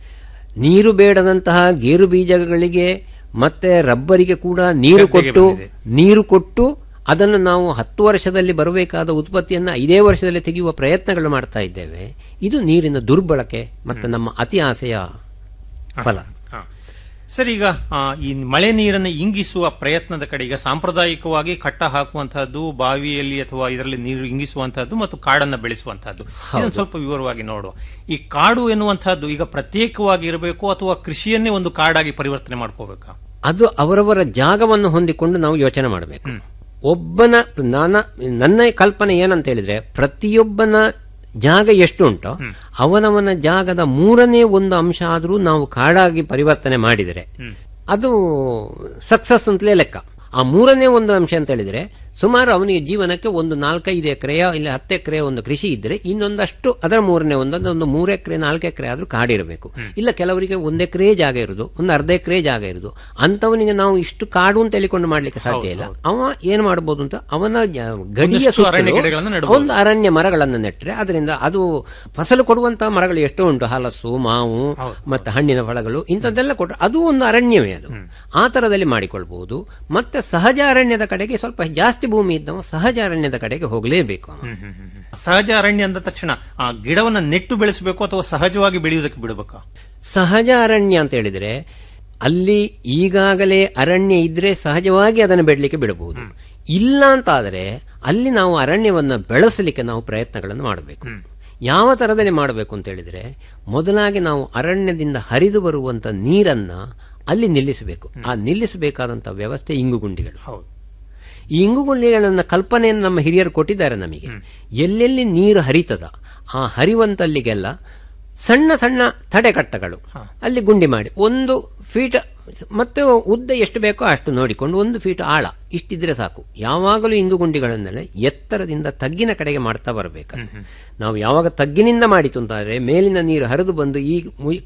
ನೀರು ಬೇಡದಂತಹ ಗೇರು ಬೀಜಗಳಿಗೆ ಮತ್ತೆ ರಬ್ಬರಿಗೆ ಕೂಡ ನೀರು
ಗದ್ದೆಗೆ
ಕೊಟ್ಟು
ಬಂದಿದೆ.
ನೀರು ಕೊಟ್ಟು ಅದನ್ನು ನಾವು ಹತ್ತು ವರ್ಷದಲ್ಲಿ ಬರಬೇಕಾದ ಉತ್ಪತ್ತಿಯನ್ನು ಐದೇ ವರ್ಷದಲ್ಲಿ ತೆಗೆಯುವ ಪ್ರಯತ್ನಗಳು ಮಾಡ್ತಾ ಇದ್ದೇವೆ ಇದು ನೀರಿನ ದುರ್ಬಳಕೆ ಮತ್ತು ನಮ್ಮ ಅತಿ ಆಸೆಯ ಫಲ
ಹಾ. ಸರ್ ಈಗ ಆ, ಈ ಮಳೆ ನೀರನ್ನು ಇಂಗಿಸುವ ಪ್ರಯತ್ನದ ಕಡೆ ಈಗ ಸಾಂಪ್ರದಾಯಿಕವಾಗಿ ಕಟ್ಟ ಹಾಕುವಂತಹದ್ದು ಬಾವಿಯಲ್ಲಿ ಅಥವಾ ಇದರಲ್ಲಿ ನೀರು ಇಂಗಿಸುವಂತಹದ್ದು ಮತ್ತು ಕಾಡನ್ನ ಬೆಳೆಸುವಂತಹದ್ದು ಇದನ್ನು ಸ್ವಲ್ಪ ವಿವರವಾಗಿ ನೋಡುವ ಈ ಕಾಡು ಎನ್ನುವಂತಹದ್ದು ಈಗ ಪ್ರತ್ಯೇಕವಾಗಿ ಇರಬೇಕು ಅಥವಾ ಕೃಷಿಯನ್ನೇ ಒಂದು ಕಾಡಾಗಿ ಪರಿವರ್ತನೆ ಮಾಡ್ಕೋಬೇಕಾ
ಅದು ಅವರವರ ಜಾಗವನ್ನು ಹೊಂದಿಕೊಂಡು ನಾವು ಯೋಚನೆ ಮಾಡಬೇಕು ಒಬ್ಬನ ನಾನ ನನ್ನ ಕಲ್ಪನೆ ಏನಂತ ಹೇಳಿದ್ರೆ ಪ್ರತಿಯೊಬ್ಬನ ಜಾಗ ಎಷ್ಟು ಉಂಟೋ ಅವನವನ ಜಾಗದ ಮೂರನೇ ಒಂದು ಅಂಶ ಆದರೂ ನಾವು ಕಾಡಾಗಿ ಪರಿವರ್ತನೆ ಮಾಡಿದರೆ ಅದು ಸಕ್ಸಸ್ ಅಂತಲೇ ಲೆಕ್ಕ ಆ ಮೂರನೇ ಒಂದು ಅಂಶ ಅಂತ ಹೇಳಿದ್ರೆ ಸುಮಾರು ಅವನಿಗೆ ಜೀವನಕ್ಕೆ ಒಂದು ನಾಲ್ಕೈದು ಎಕರೆಯ ಇಲ್ಲ ಹತ್ತು ಎಕರೆ ಒಂದು ಕೃಷಿ ಇದ್ರೆ ಇನ್ನೊಂದಷ್ಟು ಅದರ ಮೂರನೇ ಒಂದೊಂದು ಒಂದು ಮೂರು ಎಕರೆ ನಾಲ್ಕು ಎಕರೆ ಆದ್ರೂ ಕಾಡಿರಬೇಕು ಇಲ್ಲ ಕೆಲವರಿಗೆ ಒಂದು ಎಕರೆ ಜಾಗ ಇರುದು ಒಂದು ಅರ್ಧ ಎಕರೆ ಜಾಗ ಇರುದು ಅಂತವನಿಗೆ ನಾವು ಇಷ್ಟು ಕಾಡು ಅಂತ ಹೇಳಿಕೊಂಡು ಮಾಡ್ಲಿಕ್ಕೆ ಸಾಧ್ಯ ಇಲ್ಲ ಅವ ಏನ್ ಮಾಡಬಹುದು ಅಂತ ಅವನ ಜ- ಗಡಿಯ
ಒಂದಷ್ಟು ಅರಣ್ಯ
ಸುತ್ತಲೂ
ಗಿಡಗಳನ್ನು ನೆಡ್ಬೋದು.
ಒಂದು ಅರಣ್ಯ ಮರಗಳನ್ನು ನೆಟ್ಟರೆ ಅದರಿಂದ ಅದು ಫಸಲು ಕೊಡುವಂತಹ ಮರಗಳು ಎಷ್ಟೋ ಉಂಟು ಹಲಸು ಮಾವು ಮತ್ತೆ ಹಣ್ಣಿನ ಫಲಗಳು ಇಂಥದ್ದೆಲ್ಲ ಕೊಟ್ಟರೆ ಅದು ಒಂದು ಅರಣ್ಯವೇ ಅದು ಆ ತರದಲ್ಲಿ ಮಾಡಿಕೊಳ್ಬಹುದು ಮತ್ತೆ ಸಹಜ ಅರಣ್ಯದ ಕಡೆಗೆ ಸ್ವಲ್ಪ ಜಾಸ್ತಿ ಭೂಮಿ ಇದ್ದವ ಸಹಜ ಅರಣ್ಯದ ಕಡೆಗೆ ಹೋಗಲೇಬೇಕು ಅವ.
ಸಹಜ ಅರಣ್ಯ ಅಂದ ತಕ್ಷಣ ಆ ಗಿಡವನ್ನ ನೆಟ್ಟು ಬೆಳೆಸಬೇಕು ಅಥವಾ ಸಹಜವಾಗಿ ಬೆಳೆಯುವುದಕ್ಕೆ ಬಿಡಬೇಕಾ
ಸಹಜ ಅರಣ್ಯ ಅಂತ ಹೇಳಿದ್ರೆ ಅಲ್ಲಿ ಈಗಾಗಲೇ ಅರಣ್ಯ ಇದ್ರೆ ಸಹಜವಾಗಿ ಅದನ್ನು ಬೆಳಲಿಕ್ಕೆ ಬಿಡಬಹುದು ಇಲ್ಲ ಅಂತ ಆದರೆ ಅಲ್ಲಿ ನಾವು ಅರಣ್ಯವನ್ನ ಬೆಳೆಸಲಿಕ್ಕೆ ನಾವು ಪ್ರಯತ್ನಗಳನ್ನು ಮಾಡಬೇಕು ಯಾವ ತರದಲ್ಲಿ ಮಾಡಬೇಕು ಅಂತ ಹೇಳಿದ್ರೆ ಮೊದಲಾಗಿ ನಾವು ಅರಣ್ಯದಿಂದ ಹರಿದು ಬರುವಂತ ನೀರನ್ನ ಅಲ್ಲಿ ನಿಲ್ಲಿಸಬೇಕು ಆ ನಿಲ್ಲಿಸಬೇಕಾದಂತ ವ್ಯವಸ್ಥೆ ಇಂಗುಗುಂಡಿಗಳು
ಹೌದು
ಈ ಇಂಗುಗುಂಡಿಗಳನ್ನ ಕಲ್ಪನೆಯನ್ನು ನಮ್ಮ ಹಿರಿಯರು ಕೊಟ್ಟಿದ್ದಾರೆ ನಮಗೆ ಎಲ್ಲೆಲ್ಲಿ ನೀರು ಹರಿತದ ಆ ಹರಿವಂತಲ್ಲಿಗೆಲ್ಲ ಸಣ್ಣ ಸಣ್ಣ ತಡೆಕಟ್ಟಗಳು ಅಲ್ಲಿ ಗುಂಡಿ ಮಾಡಿ ಒಂದು ಫೀಟ್ ಮತ್ತೆ ಉದ್ದ ಎಷ್ಟು ಬೇಕೋ ಅಷ್ಟು ನೋಡಿಕೊಂಡು ಒಂದು ಫೀಟ್ ಆಳ ಇಷ್ಟಿದ್ರೆ ಸಾಕು ಯಾವಾಗಲೂ ಇಂಗುಗುಂಡಿಗಳನ್ನೆಲ್ಲ ಎತ್ತರದಿಂದ ತಗ್ಗಿನ ಕಡೆಗೆ ಮಾಡ್ತಾ ಬರಬೇಕು ನಾವು ಯಾವಾಗ ತಗ್ಗಿನಿಂದ ಮಾಡಿತು ಅಂತಾದ್ರೆ ಮೇಲಿನ ನೀರು ಹರಿದು ಬಂದು ಈ ಮುಯ್-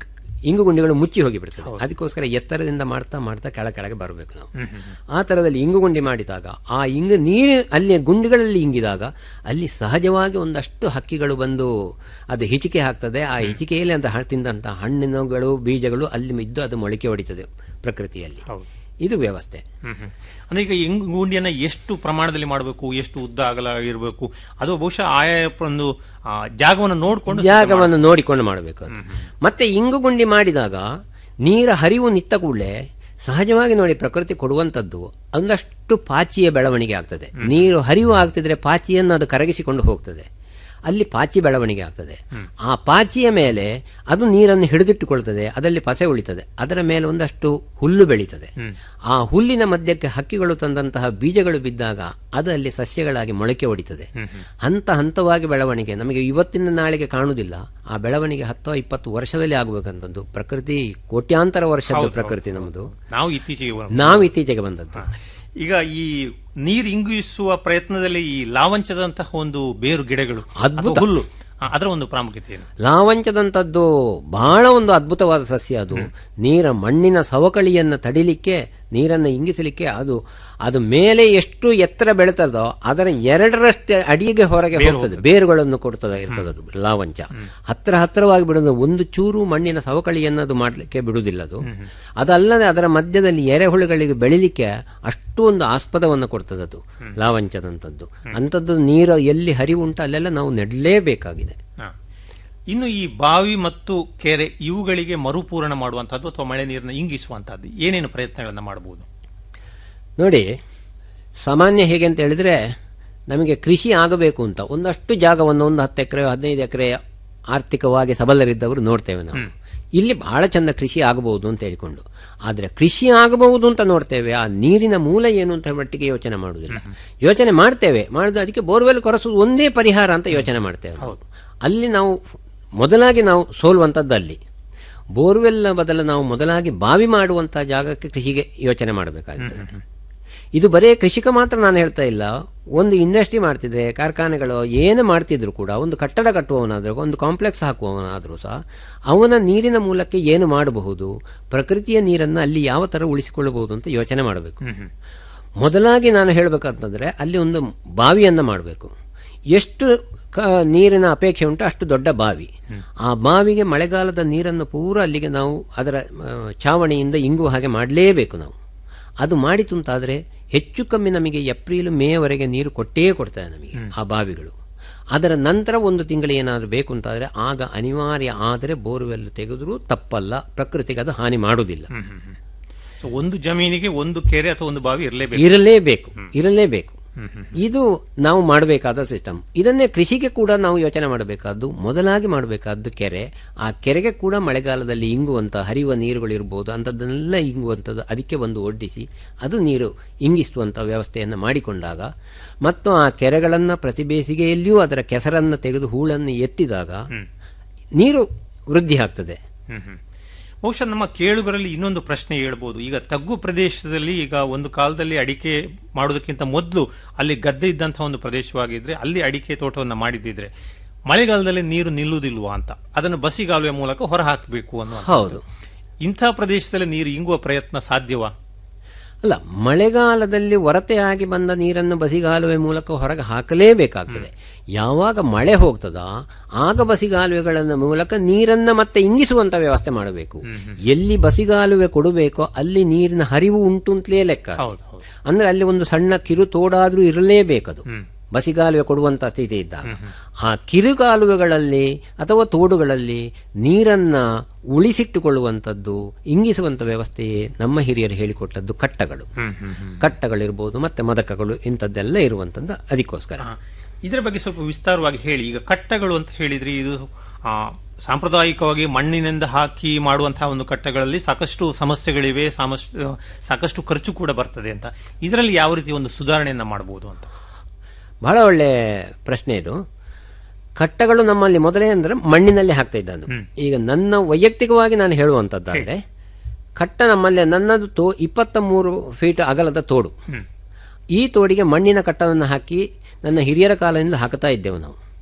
ಇಂಗು ಗುಂಡಿಗಳು ಮುಚ್ಚಿ ಹೋಗಿ ಬಿಡ್ತದೆ ಅದಕ್ಕೋಸ್ಕರ ಎತ್ತರದಿಂದ ಮಾಡ್ತಾ ಮಾಡ್ತಾ ಕೆಳ ಕೆಳಗೆ ಬರಬೇಕು ನಾವು ಆ ತರದಲ್ಲಿ ಇಂಗು ಗುಂಡಿ ಮಾಡಿದಾಗ ಆ ಇಂಗು ನೀರು ಅಲ್ಲಿ ಗುಂಡಿಗಳಲ್ಲಿ ಇಂಗಿದಾಗ ಅಲ್ಲಿ ಸಹಜವಾಗಿ ಒಂದಷ್ಟು ಹಕ್ಕಿಗಳು ಬಂದು ಅದು ಹಿಚಿಕೆ ಹಾಕ್ತದೆ ಆ ಹಿಚಿಕೆಯಲ್ಲಿ ಅಂತ ಹ- ತಿಂದಂತಹ ಹಣ್ಣಿನಗಳು ಬೀಜಗಳು ಅಲ್ಲಿ ಇದ್ದು ಅದು ಮೊಳಕೆ ಹೊಡಿತದೆ ಪ್ರಕೃತಿಯಲ್ಲಿ
ಹೌದು.
ಇದು ವ್ಯವಸ್ಥೆ
ಹ್ಮ್ ಹ್ಮ್. ಅಂದ್ರೆ ಈಗ ಇಂಗು ಗುಂಡಿಯನ್ನ ಎಷ್ಟು ಪ್ರಮಾಣದಲ್ಲಿ ಮಾಡಬೇಕು ಎಷ್ಟು ಉದ್ದ ಅಗಲ ಇರಬೇಕು ಅದು ಬಹುಶಃ ಆಯಾ ಒಂದು ಆ, ಜಾಗವನ್ನು ನೋಡಿಕೊಂಡು
ಜಾಗವನ್ನು ನೋಡಿಕೊಂಡು ಮಾಡಬೇಕು ಅದು ಮತ್ತೆ ಇಂಗು ಗುಂಡಿ ಮಾಡಿದಾಗ ನೀರ ಹರಿವು ನಿತ್ತ ಕೂಡಲೇ ಸಹಜವಾಗಿ ನೋಡಿ ಪ್ರಕೃತಿ ಕೊಡುವಂತದ್ದು ಒಂದಷ್ಟು ಪಾಚಿಯ ಬೆಳವಣಿಗೆ ಆಗ್ತದೆ ನೀರು ಹರಿವು ಆಗ್ತಿದ್ರೆ ಪಾಚಿಯನ್ನು ಅದು ಕರಗಿಸಿಕೊಂಡು ಹೋಗ್ತದೆ ಅಲ್ಲಿ ಪಾಚಿ ಬೆಳವಣಿಗೆ ಆಗ್ತದೆ ಆ ಪಾಚಿಯ ಮೇಲೆ ಅದು ನೀರನ್ನು ಹಿಡಿದಿಟ್ಟುಕೊಳ್ತದೆ ಅದರಲ್ಲಿ ಪಸೆ ಉಳಿತದೆ ಅದರ ಮೇಲೆ ಒಂದಷ್ಟು ಹುಲ್ಲು ಬೆಳೀತದೆ ಆ ಹುಲ್ಲಿನ ಮಧ್ಯಕ್ಕೆ ಹಕ್ಕಿಗಳು ತಂದಂತಹ ಬೀಜಗಳು ಬಿದ್ದಾಗ ಅದು ಅಲ್ಲಿ ಸಸ್ಯಗಳಾಗಿ ಮೊಳಕೆ ಹೊಡಿತದೆ ಹಂತ ಹಂತವಾಗಿ ಬೆಳವಣಿಗೆ ನಮಗೆ ಇವತ್ತಿನ ನಾಳೆಗೆ ಕಾಣುವುದಿಲ್ಲ ಆ ಬೆಳವಣಿಗೆ ಹತ್ತೋ ಇಪ್ಪತ್ತು ವರ್ಷದಲ್ಲಿ ಆಗಬೇಕಂತದ್ದು ಪ್ರಕೃತಿ ಕೋಟ್ಯಾಂತರ ವರ್ಷದ ಪ್ರಕೃತಿ ನಮ್ಮದು
ನಾವು ಇತ್ತೀಚೆಗೆ ಬರೋಣ.
ನಾವು ಇತ್ತೀಚೆಗೆ ಬಂದದ್ದು
ಈಗ ಈ ನೀರು ಇಂಗಿಸುವ ಪ್ರಯತ್ನದಲ್ಲಿ ಈ ಲಾವಂಚದಂತಹ ಒಂದು ಬೇರು ಗಿಡಗಳು
ಅದ್ಭುತ.
ಅಥವಾ ಹುಲ್ಲು ಆ, ಅದರ ಒಂದು ಪ್ರಾಮುಖ್ಯತೆ ಏನು
ಲಾವಂಚದಂಥದ್ದು ಬಹಳ ಒಂದು ಅದ್ಭುತವಾದ ಸಸ್ಯ ಅದು ನೀರ ಮಣ್ಣಿನ ಸವಕಳಿಯನ್ನು ತಡಿಲಿಕ್ಕೆ ನೀರನ್ನು ಇಂಗಿಸಲಿಕ್ಕೆ ಅದು ಅದು ಮೇಲೆ ಎಷ್ಟು ಎತ್ತರ ಬೆಳೀತದೋ ಅದರ ಎರಡರಷ್ಟೇ ಅಡಿಗೆ ಹೊರಗೆ ಹೋಗ್ತದೆ ಬೇರುಗಳನ್ನು ಕೊಡ್ತದೆ ಇರ್ತದೆ ಅದು ಲಾವಂಚ ಹತ್ರ ಹತ್ತಿರವಾಗಿ ಬಿಡೋದು ಒಂದು ಚೂರು ಮಣ್ಣಿನ ಸವಕಳಿಯನ್ನು ಅದು ಮಾಡಲಿಕ್ಕೆ ಬಿಡುವುದಿಲ್ಲ ಅದು ಅದಲ್ಲದೆ ಅದರ ಮಧ್ಯದಲ್ಲಿ ಎರೆಹುಳುಗಳಿಗೆ ಬೆಳಿಲಿಕ್ಕೆ ಅಷ್ಟು ಒಂದು ಆಸ್ಪದವನ್ನು ಕೊಡ್ತದೆ ಅದು ಲಾವಂಚದಂಥದ್ದು ಅಂಥದ್ದು ನೀರು ಎಲ್ಲಿ ಹರಿವು ಉಂಟು ಅಲ್ಲೆಲ್ಲ ನಾವು ನೆಡಲೇಬೇಕಾಗಿದೆ
ಹಾ. ಇನ್ನು ಈ ಬಾವಿ ಮತ್ತು ಕೆರೆ ಇವುಗಳಿಗೆ ಮರುಪೂರಣ ಮಾಡುವಂತಹದ್ದು ಅಥವಾ ಮಳೆ ನೀರನ್ನು ಇಂಗಿಸುವಂತಹದ್ದು ಏನೇನು ಪ್ರಯತ್ನಗಳನ್ನ ಮಾಡಬಹುದು
ನೋಡಿ ಸಾಮಾನ್ಯ ಹೇಗೆ ಅಂತ ಹೇಳಿದ್ರೆ ನಮಗೆ ಕೃಷಿ ಆಗಬೇಕು ಅಂತ ಒಂದಷ್ಟು ಜಾಗವನ್ನು ಒಂದು ಹತ್ತು ಎಕರೆ ಹದಿನೈದು ಎಕರೆ ಆರ್ಥಿಕವಾಗಿ ಸಬಲರಿದ್ದವರು ನೋಡ್ತೇವೆ ನಾವು ಇಲ್ಲಿ ಬಹಳ ಚಂದ ಕೃಷಿ ಆಗಬಹುದು ಅಂತ ಹೇಳಿಕೊಂಡು ಆದರೆ ಕೃಷಿ ಆಗಬಹುದು ಅಂತ ನೋಡ್ತೇವೆ ಆ ನೀರಿನ ಮೂಲ ಏನು ಅಂತ ಮಟ್ಟಿಗೆ ಯೋಚನೆ ಮಾಡುವುದಿಲ್ಲ ಯೋಚನೆ ಮಾಡ್ತೇವೆ ಮಾಡಿದ ಅದಕ್ಕೆ ಬೋರ್ವೆಲ್ ಕೊರೆಸೋದು ಒಂದೇ ಪರಿಹಾರ ಅಂತ ಯೋಚನೆ ಮಾಡ್ತೇವೆ ನಾವು. ಅಲ್ಲಿ ನಾವು ಮೊದಲಾಗಿ ನಾವು ಸೋಲುವಂಥದ್ದು ಅಲ್ಲಿ ಬೋರ್ವೆಲ್ ಬದಲು ನಾವು ಮೊದಲಾಗಿ ಬಾವಿ ಮಾಡುವಂತಹ ಜಾಗಕ್ಕೆ ಕೃಷಿಗೆ ಯೋಚನೆ ಮಾಡಬೇಕಾಗ್ತದೆ ಇದು ಬರೇ ಕೃಷಿಕ ಮಾತ್ರ ನಾನು ಹೇಳ್ತಾ ಇಲ್ಲ ಒಂದು ಇಂಡಸ್ಟ್ರಿ ಮಾಡ್ತಿದ್ರೆ ಕಾರ್ಖಾನೆಗಳು ಏನು ಮಾಡ್ತಿದ್ರು ಕೂಡ ಒಂದು ಕಟ್ಟಡ ಕಟ್ಟುವವನಾದರೂ ಒಂದು ಕಾಂಪ್ಲೆಕ್ಸ್ ಹಾಕುವವನಾದರೂ ಸಹ ಅವನ ನೀರಿನ ಮೂಲಕ್ಕೆ ಏನು ಮಾಡಬಹುದು ಪ್ರಕೃತಿಯ ನೀರನ್ನು ಅಲ್ಲಿ ಯಾವ ಥರ ಉಳಿಸಿಕೊಳ್ಳಬಹುದು ಅಂತ ಯೋಚನೆ ಮಾಡಬೇಕು ಮೊದಲಾಗಿ ನಾನು ಹೇಳಬೇಕಂತಂದ್ರೆ ಅಲ್ಲಿ ಒಂದು ಬಾವಿಯನ್ನು ಮಾಡಬೇಕು ಎಷ್ಟು ಕ- ನೀರಿನ ಅಪೇಕ್ಷೆ ಉಂಟು ಅಷ್ಟು ದೊಡ್ಡ ಬಾವಿ ಆ ಬಾವಿಗೆ ಮಳೆಗಾಲದ ನೀರನ್ನು ಪೂರ ಅಲ್ಲಿಗೆ ನಾವು ಅದರ ಆ, ಛಾವಣಿಯಿಂದ ಇಂಗುವ ಹಾಗೆ ಮಾಡಲೇಬೇಕು ನಾವು ಅದು ಮಾಡಿತು ಅಂತಾದರೆ ಹೆಚ್ಚು ಕಮ್ಮಿ ನಮಗೆ ಏಪ್ರಿಲ್ ಮೇವರೆಗೆ ನೀರು ಕೊಟ್ಟೇ ಕೊಡ್ತದೆ ನಮಗೆ ಆ ಬಾವಿಗಳು ಅದರ ನಂತರ ಒಂದು ತಿಂಗಳು ಏನಾದರೂ ಬೇಕು ಅಂತಾದರೆ ಆಗ ಅನಿವಾರ್ಯ ಆದರೆ ಬೋರ್ವೆಲ್ ತೆಗೆದರೂ ತಪ್ಪಲ್ಲ ಪ್ರಕೃತಿಗೆ ಅದು ಹಾನಿ ಮಾಡುವುದಿಲ್ಲ
ಸೊ ಒಂದು ಜಮೀನಿಗೆ ಒಂದು ಕೆರೆ ಅಥವಾ ಒಂದು ಬಾವಿ ಇರಲೇಬೇಕು
ಇರಲೇಬೇಕು ಇರಲೇಬೇಕು ಇದು ನಾವು ಮಾಡಬೇಕಾದ ಸಿಸ್ಟಮ್ ಇದನ್ನೇ ಕೃಷಿಗೆ ಕೂಡ ನಾವು ಯೋಚನೆ ಮಾಡಬೇಕಾದ್ದು ಮೊದಲಾಗಿ ಮಾಡಬೇಕಾದ್ದು ಕೆರೆ ಆ ಕೆರೆಗೆ ಕೂಡ ಮಳೆಗಾಲದಲ್ಲಿ ಇಂಗುವಂತ ಹರಿಯುವ ನೀರುಗಳು ಇರಬಹುದು ಅಂಥದ್ದನ್ನೆಲ್ಲ ಇಂಗುವಂಥದ್ದು ಅದಕ್ಕೆ ಒಂದು ಒಡ್ಡಿಸಿ ಅದು ನೀರು ಇಂಗಿಸುವಂಥ ವ್ಯವಸ್ಥೆಯನ್ನು ಮಾಡಿಕೊಂಡಾಗ ಮತ್ತು ಆ ಕೆರೆಗಳನ್ನು ಪ್ರತಿ ಬೇಸಿಗೆಯಲ್ಲಿಯೂ ಅದರ ಕೆಸರನ್ನು ತೆಗೆದು ಹೂಳನ್ನು ಎತ್ತಿದಾಗ ನೀರು ವೃದ್ಧಿ ಆಗ್ತದೆ
ಹ್ಮ್ ಹ್ಮ್. ಬಹುಶಃ ನಮ್ಮ ಕೇಳುಗರಲ್ಲಿ ಇನ್ನೊಂದು ಪ್ರಶ್ನೆ ಹೇಳ್ಬೋದು ಈಗ ತಗ್ಗು ಪ್ರದೇಶದಲ್ಲಿ ಈಗ ಒಂದು ಕಾಲದಲ್ಲಿ ಅಡಿಕೆ ಮಾಡೋದಕ್ಕಿಂತ ಮೊದಲು ಅಲ್ಲಿ ಗದ್ದೆ ಇದ್ದಂತಹ ಒಂದು ಪ್ರದೇಶವಾಗಿದ್ರೆ ಅಲ್ಲಿ ಅಡಿಕೆ ತೋಟವನ್ನು ಮಾಡಿದ್ದಿದ್ರೆ ಮಳೆಗಾಲದಲ್ಲಿ ನೀರು ನಿಲ್ಲುವುದಿಲ್ವಾ ಅಂತ ಅದನ್ನು ಬಸಿಗಾಲುವೆ ಮೂಲಕ ಹೊರ ಹಾಕಬೇಕು ಅನ್ನೋ
ಹೌದು
ಇಂಥ ಪ್ರದೇಶದಲ್ಲಿ ನೀರು ಇಂಗುವ ಪ್ರಯತ್ನ ಸಾಧ್ಯವಾ
ಅಲ್ಲ ಮಳೆಗಾಲದಲ್ಲಿ ಹೊರತೆಯಾಗಿ ಬಂದ ನೀರನ್ನು ಬಸಿಗಾಲುವೆ ಮೂಲಕ ಹೊರಗೆ ಹಾಕಲೇಬೇಕಾಗ್ತದೆ ಯಾವಾಗ ಮಳೆ ಹೋಗ್ತದ ಆಗ ಬಸಿಗಾಲುವೆಗಳ ಮೂಲಕ ನೀರನ್ನ ಮತ್ತೆ ಇಂಗಿಸುವಂತ ವ್ಯವಸ್ಥೆ ಮಾಡಬೇಕು ಎಲ್ಲಿ ಬಸಿಗಾಲುವೆ ಕೊಡಬೇಕೋ ಅಲ್ಲಿ ನೀರಿನ ಹರಿವು ಉಂಟು ಅಂತಲೇ ಲೆಕ್ಕ
ಹೌದು, ಹೌದು.
ಅಂದ್ರೆ ಅಲ್ಲಿ ಒಂದು ಸಣ್ಣ ಕಿರು ತೋಡಾದ್ರೂ ಇರಲೇಬೇಕದು ಬಸಿಗಾಲುವೆ ಕೊಡುವಂತ ಸ್ಥಿತಿ ಇದ್ದಾಗ ಆ ಕಿರುಗಾಲುವೆಗಳಲ್ಲಿ ಅಥವಾ ತೋಡುಗಳಲ್ಲಿ ನೀರನ್ನ ಉಳಿಸಿಟ್ಟುಕೊಳ್ಳುವಂಥದ್ದು ಇಂಗಿಸುವಂತ ವ್ಯವಸ್ಥೆಯೇ ನಮ್ಮ ಹಿರಿಯರು ಹೇಳಿಕೊಟ್ಟದ್ದು ಕಟ್ಟಗಳು ಕಟ್ಟಗಳಿರ್ಬೋದು ಮತ್ತೆ ಮದಕಗಳು ಇಂಥದ್ದೆಲ್ಲ ಇರುವಂತದ್ದು ಅದಕ್ಕೋಸ್ಕರ
ಹಾ. ಇದರ ಬಗ್ಗೆ ಸ್ವಲ್ಪ ವಿಸ್ತಾರವಾಗಿ ಹೇಳಿ ಈಗ ಕಟ್ಟಗಳು ಅಂತ ಹೇಳಿದ್ರೆ ಇದು ಆ, ಸಾಂಪ್ರದಾಯಿಕವಾಗಿ ಮಣ್ಣಿನಿಂದ ಹಾಕಿ ಮಾಡುವಂತಹ ಒಂದು ಕಟ್ಟಗಳಲ್ಲಿ ಸಾಕಷ್ಟು ಸಮಸ್ಯೆಗಳಿವೆ ಸಾಮಸ್- ಸಾಕಷ್ಟು ಖರ್ಚು ಕೂಡ ಬರ್ತದೆ ಅಂತ ಇದರಲ್ಲಿ ಯಾವ ರೀತಿ ಒಂದು ಸುಧಾರಣೆಯನ್ನ ಮಾಡಬಹುದು ಅಂತ
ಬಹಳ ಒಳ್ಳೆ ಪ್ರಶ್ನೆ ಇದು ಕಟ್ಟಗಳು ನಮ್ಮಲ್ಲಿ ಮೊದಲೇ ಅಂದ್ರೆ ಮಣ್ಣಿನಲ್ಲಿ ಹಾಕ್ತಾ ಇದ್ದದ್ದು ಈಗ ನನ್ನ ವೈಯಕ್ತಿಕವಾಗಿ ನಾನು ಹೇಳುವಂತದ್ದಾದ್ರೆ ಕಟ್ಟ ನಮ್ಮಲ್ಲಿ ನನ್ನದು ತೋ ಇಪ್ಪತ್ತ ಮೂರು ಫೀಟ್ ಅಗಲದ ತೋಡು ಈ ತೋಡಿಗೆ ಮಣ್ಣಿನ ಕಟ್ಟವನ್ನು ಹಾಕಿ ನನ್ನ ಹಿರಿಯರ ಕಾಲದಿಂದ ಹಾಕ್ತಾ ಇದ್ದೆವು ನಾವು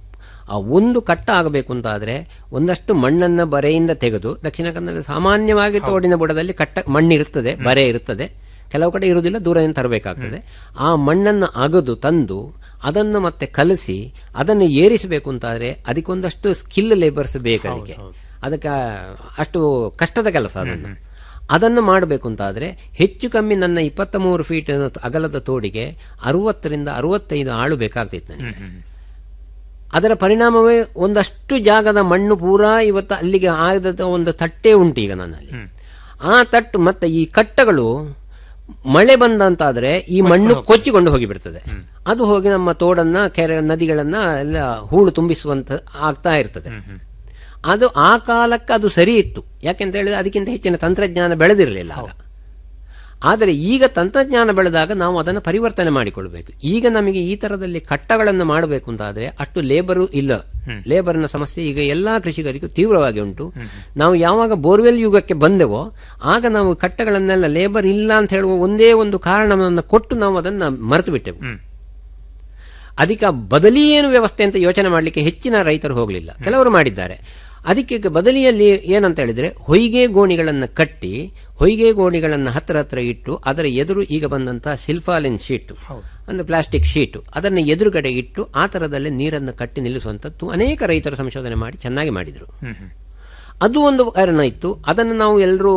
ಆ ಒಂದು ಕಟ್ಟ ಆಗಬೇಕು ಅಂತಾದ್ರೆ ಒಂದಷ್ಟು ಮಣ್ಣನ್ನ ಬರೆಯಿಂದ ತೆಗೆದು ದಕ್ಷಿಣ ಕನ್ನಡ ಸಾಮಾನ್ಯವಾಗಿ ತೋಡಿನ ಬುಡದಲ್ಲಿ ಕಟ್ಟ ಮಣ್ಣಿರುತ್ತದೆ ಬರೆ ಇರುತ್ತದೆ ಕೆಲವು ಕಡೆ ಇರುವುದಿಲ್ಲ ದೂರದಿಂದ ತರಬೇಕಾಗ್ತದೆ ಆ ಮಣ್ಣನ್ನು ಅಗದು ತಂದು ಅದನ್ನು ಮತ್ತೆ ಕಲಸಿ ಅದನ್ನು ಏರಿಸಬೇಕು ಅಂತಾದ್ರೆ ಅದಕ್ಕೊಂದಷ್ಟು ಸ್ಕಿಲ್ ಲೇಬರ್ಸ್ ಬೇಕು ಅದಕ್ಕೆ ಅದಕ್ಕೆ ಅಷ್ಟು ಕಷ್ಟದ ಕೆಲಸ ಅದನ್ನು ಅದನ್ನು ಮಾಡಬೇಕು ಅಂತಾದ್ರೆ ಹೆಚ್ಚು ಕಮ್ಮಿ ನನ್ನ ಇಪ್ಪತ್ತ ಮೂರು ಫೀಟ್ ಅಗಲದ ತೋಡಿಗೆ ಅರವತ್ತರಿಂದ ಅರವತ್ತೈದು ಆಳು ಬೇಕಾಗ್ತಿತ್ತು ನನಗೆ ಅದರ ಪರಿಣಾಮವೇ ಒಂದಷ್ಟು ಜಾಗದ ಮಣ್ಣು ಪೂರಾ ಇವತ್ತು ಅಲ್ಲಿಗೆ ಆಗದ ಒಂದು ತಟ್ಟೆ ಉಂಟು ಈಗ ನನ್ನಲ್ಲಿ ಆ ತಟ್ಟು ಮತ್ತೆ ಈ ಕಟ್ಟಗಳು ಮಳೆ ಬಂದಂತಾದ್ರೆ ಈ ಮಣ್ಣು ಕೊಚ್ಚಿಕೊಂಡು ಹೋಗಿಬಿಡ್ತದೆ ಅದು ಹೋಗಿ ನಮ್ಮ ತೋಡನ್ನ ಕೆರೆ ನದಿಗಳನ್ನ ಎಲ್ಲ ಹೂಳು ತುಂಬಿಸುವಂತ ಆಗ್ತಾ ಇರ್ತದೆ ಅದು ಆ ಕಾಲಕ್ಕೆ ಅದು ಸರಿ ಇತ್ತು ಯಾಕೆಂತ ಹೇಳಿದ್ರೆ ಅದಕ್ಕಿಂತ ಹೆಚ್ಚಿನ ತಂತ್ರಜ್ಞಾನ ಬೆಳೆದಿರಲಿಲ್ಲ ಆಗ ಆದರೆ ಈಗ ತಂತ್ರಜ್ಞಾನ ಬೆಳೆದಾಗ ನಾವು ಅದನ್ನು ಪರಿವರ್ತನೆ ಮಾಡಿಕೊಳ್ಬೇಕು ಈಗ ನಮಗೆ ಈ ತರದಲ್ಲಿ ಕಟ್ಟಗಳನ್ನು ಮಾಡಬೇಕು ಅಂತಾದ್ರೆ ಅಷ್ಟು ಲೇಬರು ಇಲ್ಲ ಲೇಬರ್ನ ಸಮಸ್ಯೆ ಈಗ ಎಲ್ಲಾ ಕೃಷಿಕರಿಗೂ ತೀವ್ರವಾಗಿ ಉಂಟು ನಾವು ಯಾವಾಗ ಬೋರ್ವೆಲ್ ಯುಗಕ್ಕೆ ಬಂದೆವೋ ಆಗ ನಾವು ಕಟ್ಟಗಳನ್ನೆಲ್ಲ ಲೇಬರ್ ಇಲ್ಲ ಅಂತ ಹೇಳುವ ಒಂದೇ ಒಂದು ಕಾರಣವನ್ನು ಕೊಟ್ಟು ನಾವು ಅದನ್ನ ಮರೆತು ಬಿಟ್ಟೆವು ಅದಕ್ಕೆ ಬದಲಿ ಏನು ವ್ಯವಸ್ಥೆ ಅಂತ ಯೋಚನೆ ಮಾಡಲಿಕ್ಕೆ ಹೆಚ್ಚಿನ ರೈತರು ಹೋಗಲಿಲ್ಲ ಕೆಲವರು ಮಾಡಿದ್ದಾರೆ ಅದಕ್ಕೆ ಈಗ ಬದಲಿಯಲ್ಲಿ ಏನಂತ ಹೇಳಿದ್ರೆ ಹೊಯ್ಗೆ ಗೋಣಿಗಳನ್ನು ಕಟ್ಟಿ ಹೊಯ್ಗೆ ಗೋಣಿಗಳನ್ನು ಹತ್ತಿರ ಹತ್ತಿರ ಇಟ್ಟು ಅದರ ಎದುರು ಈಗ ಬಂದಂತ ಸಿಲ್ಫಾಲಿನ್ ಶೀಟ್ ಅಂದ್ರೆ ಪ್ಲಾಸ್ಟಿಕ್ ಶೀಟ್ ಅದನ್ನು ಎದುರುಗಡೆ ಇಟ್ಟು ಆ ತರದಲ್ಲೇ ನೀರನ್ನು ಕಟ್ಟಿ ನಿಲ್ಲಿಸುವಂಥದ್ದು ಅನೇಕ ರೈತರು ಸಂಶೋಧನೆ ಮಾಡಿ ಚೆನ್ನಾಗಿ ಮಾಡಿದರು ಅದು ಒಂದು ಕಾರಣ ಇತ್ತು ಅದನ್ನು ನಾವು ಎಲ್ಲರೂ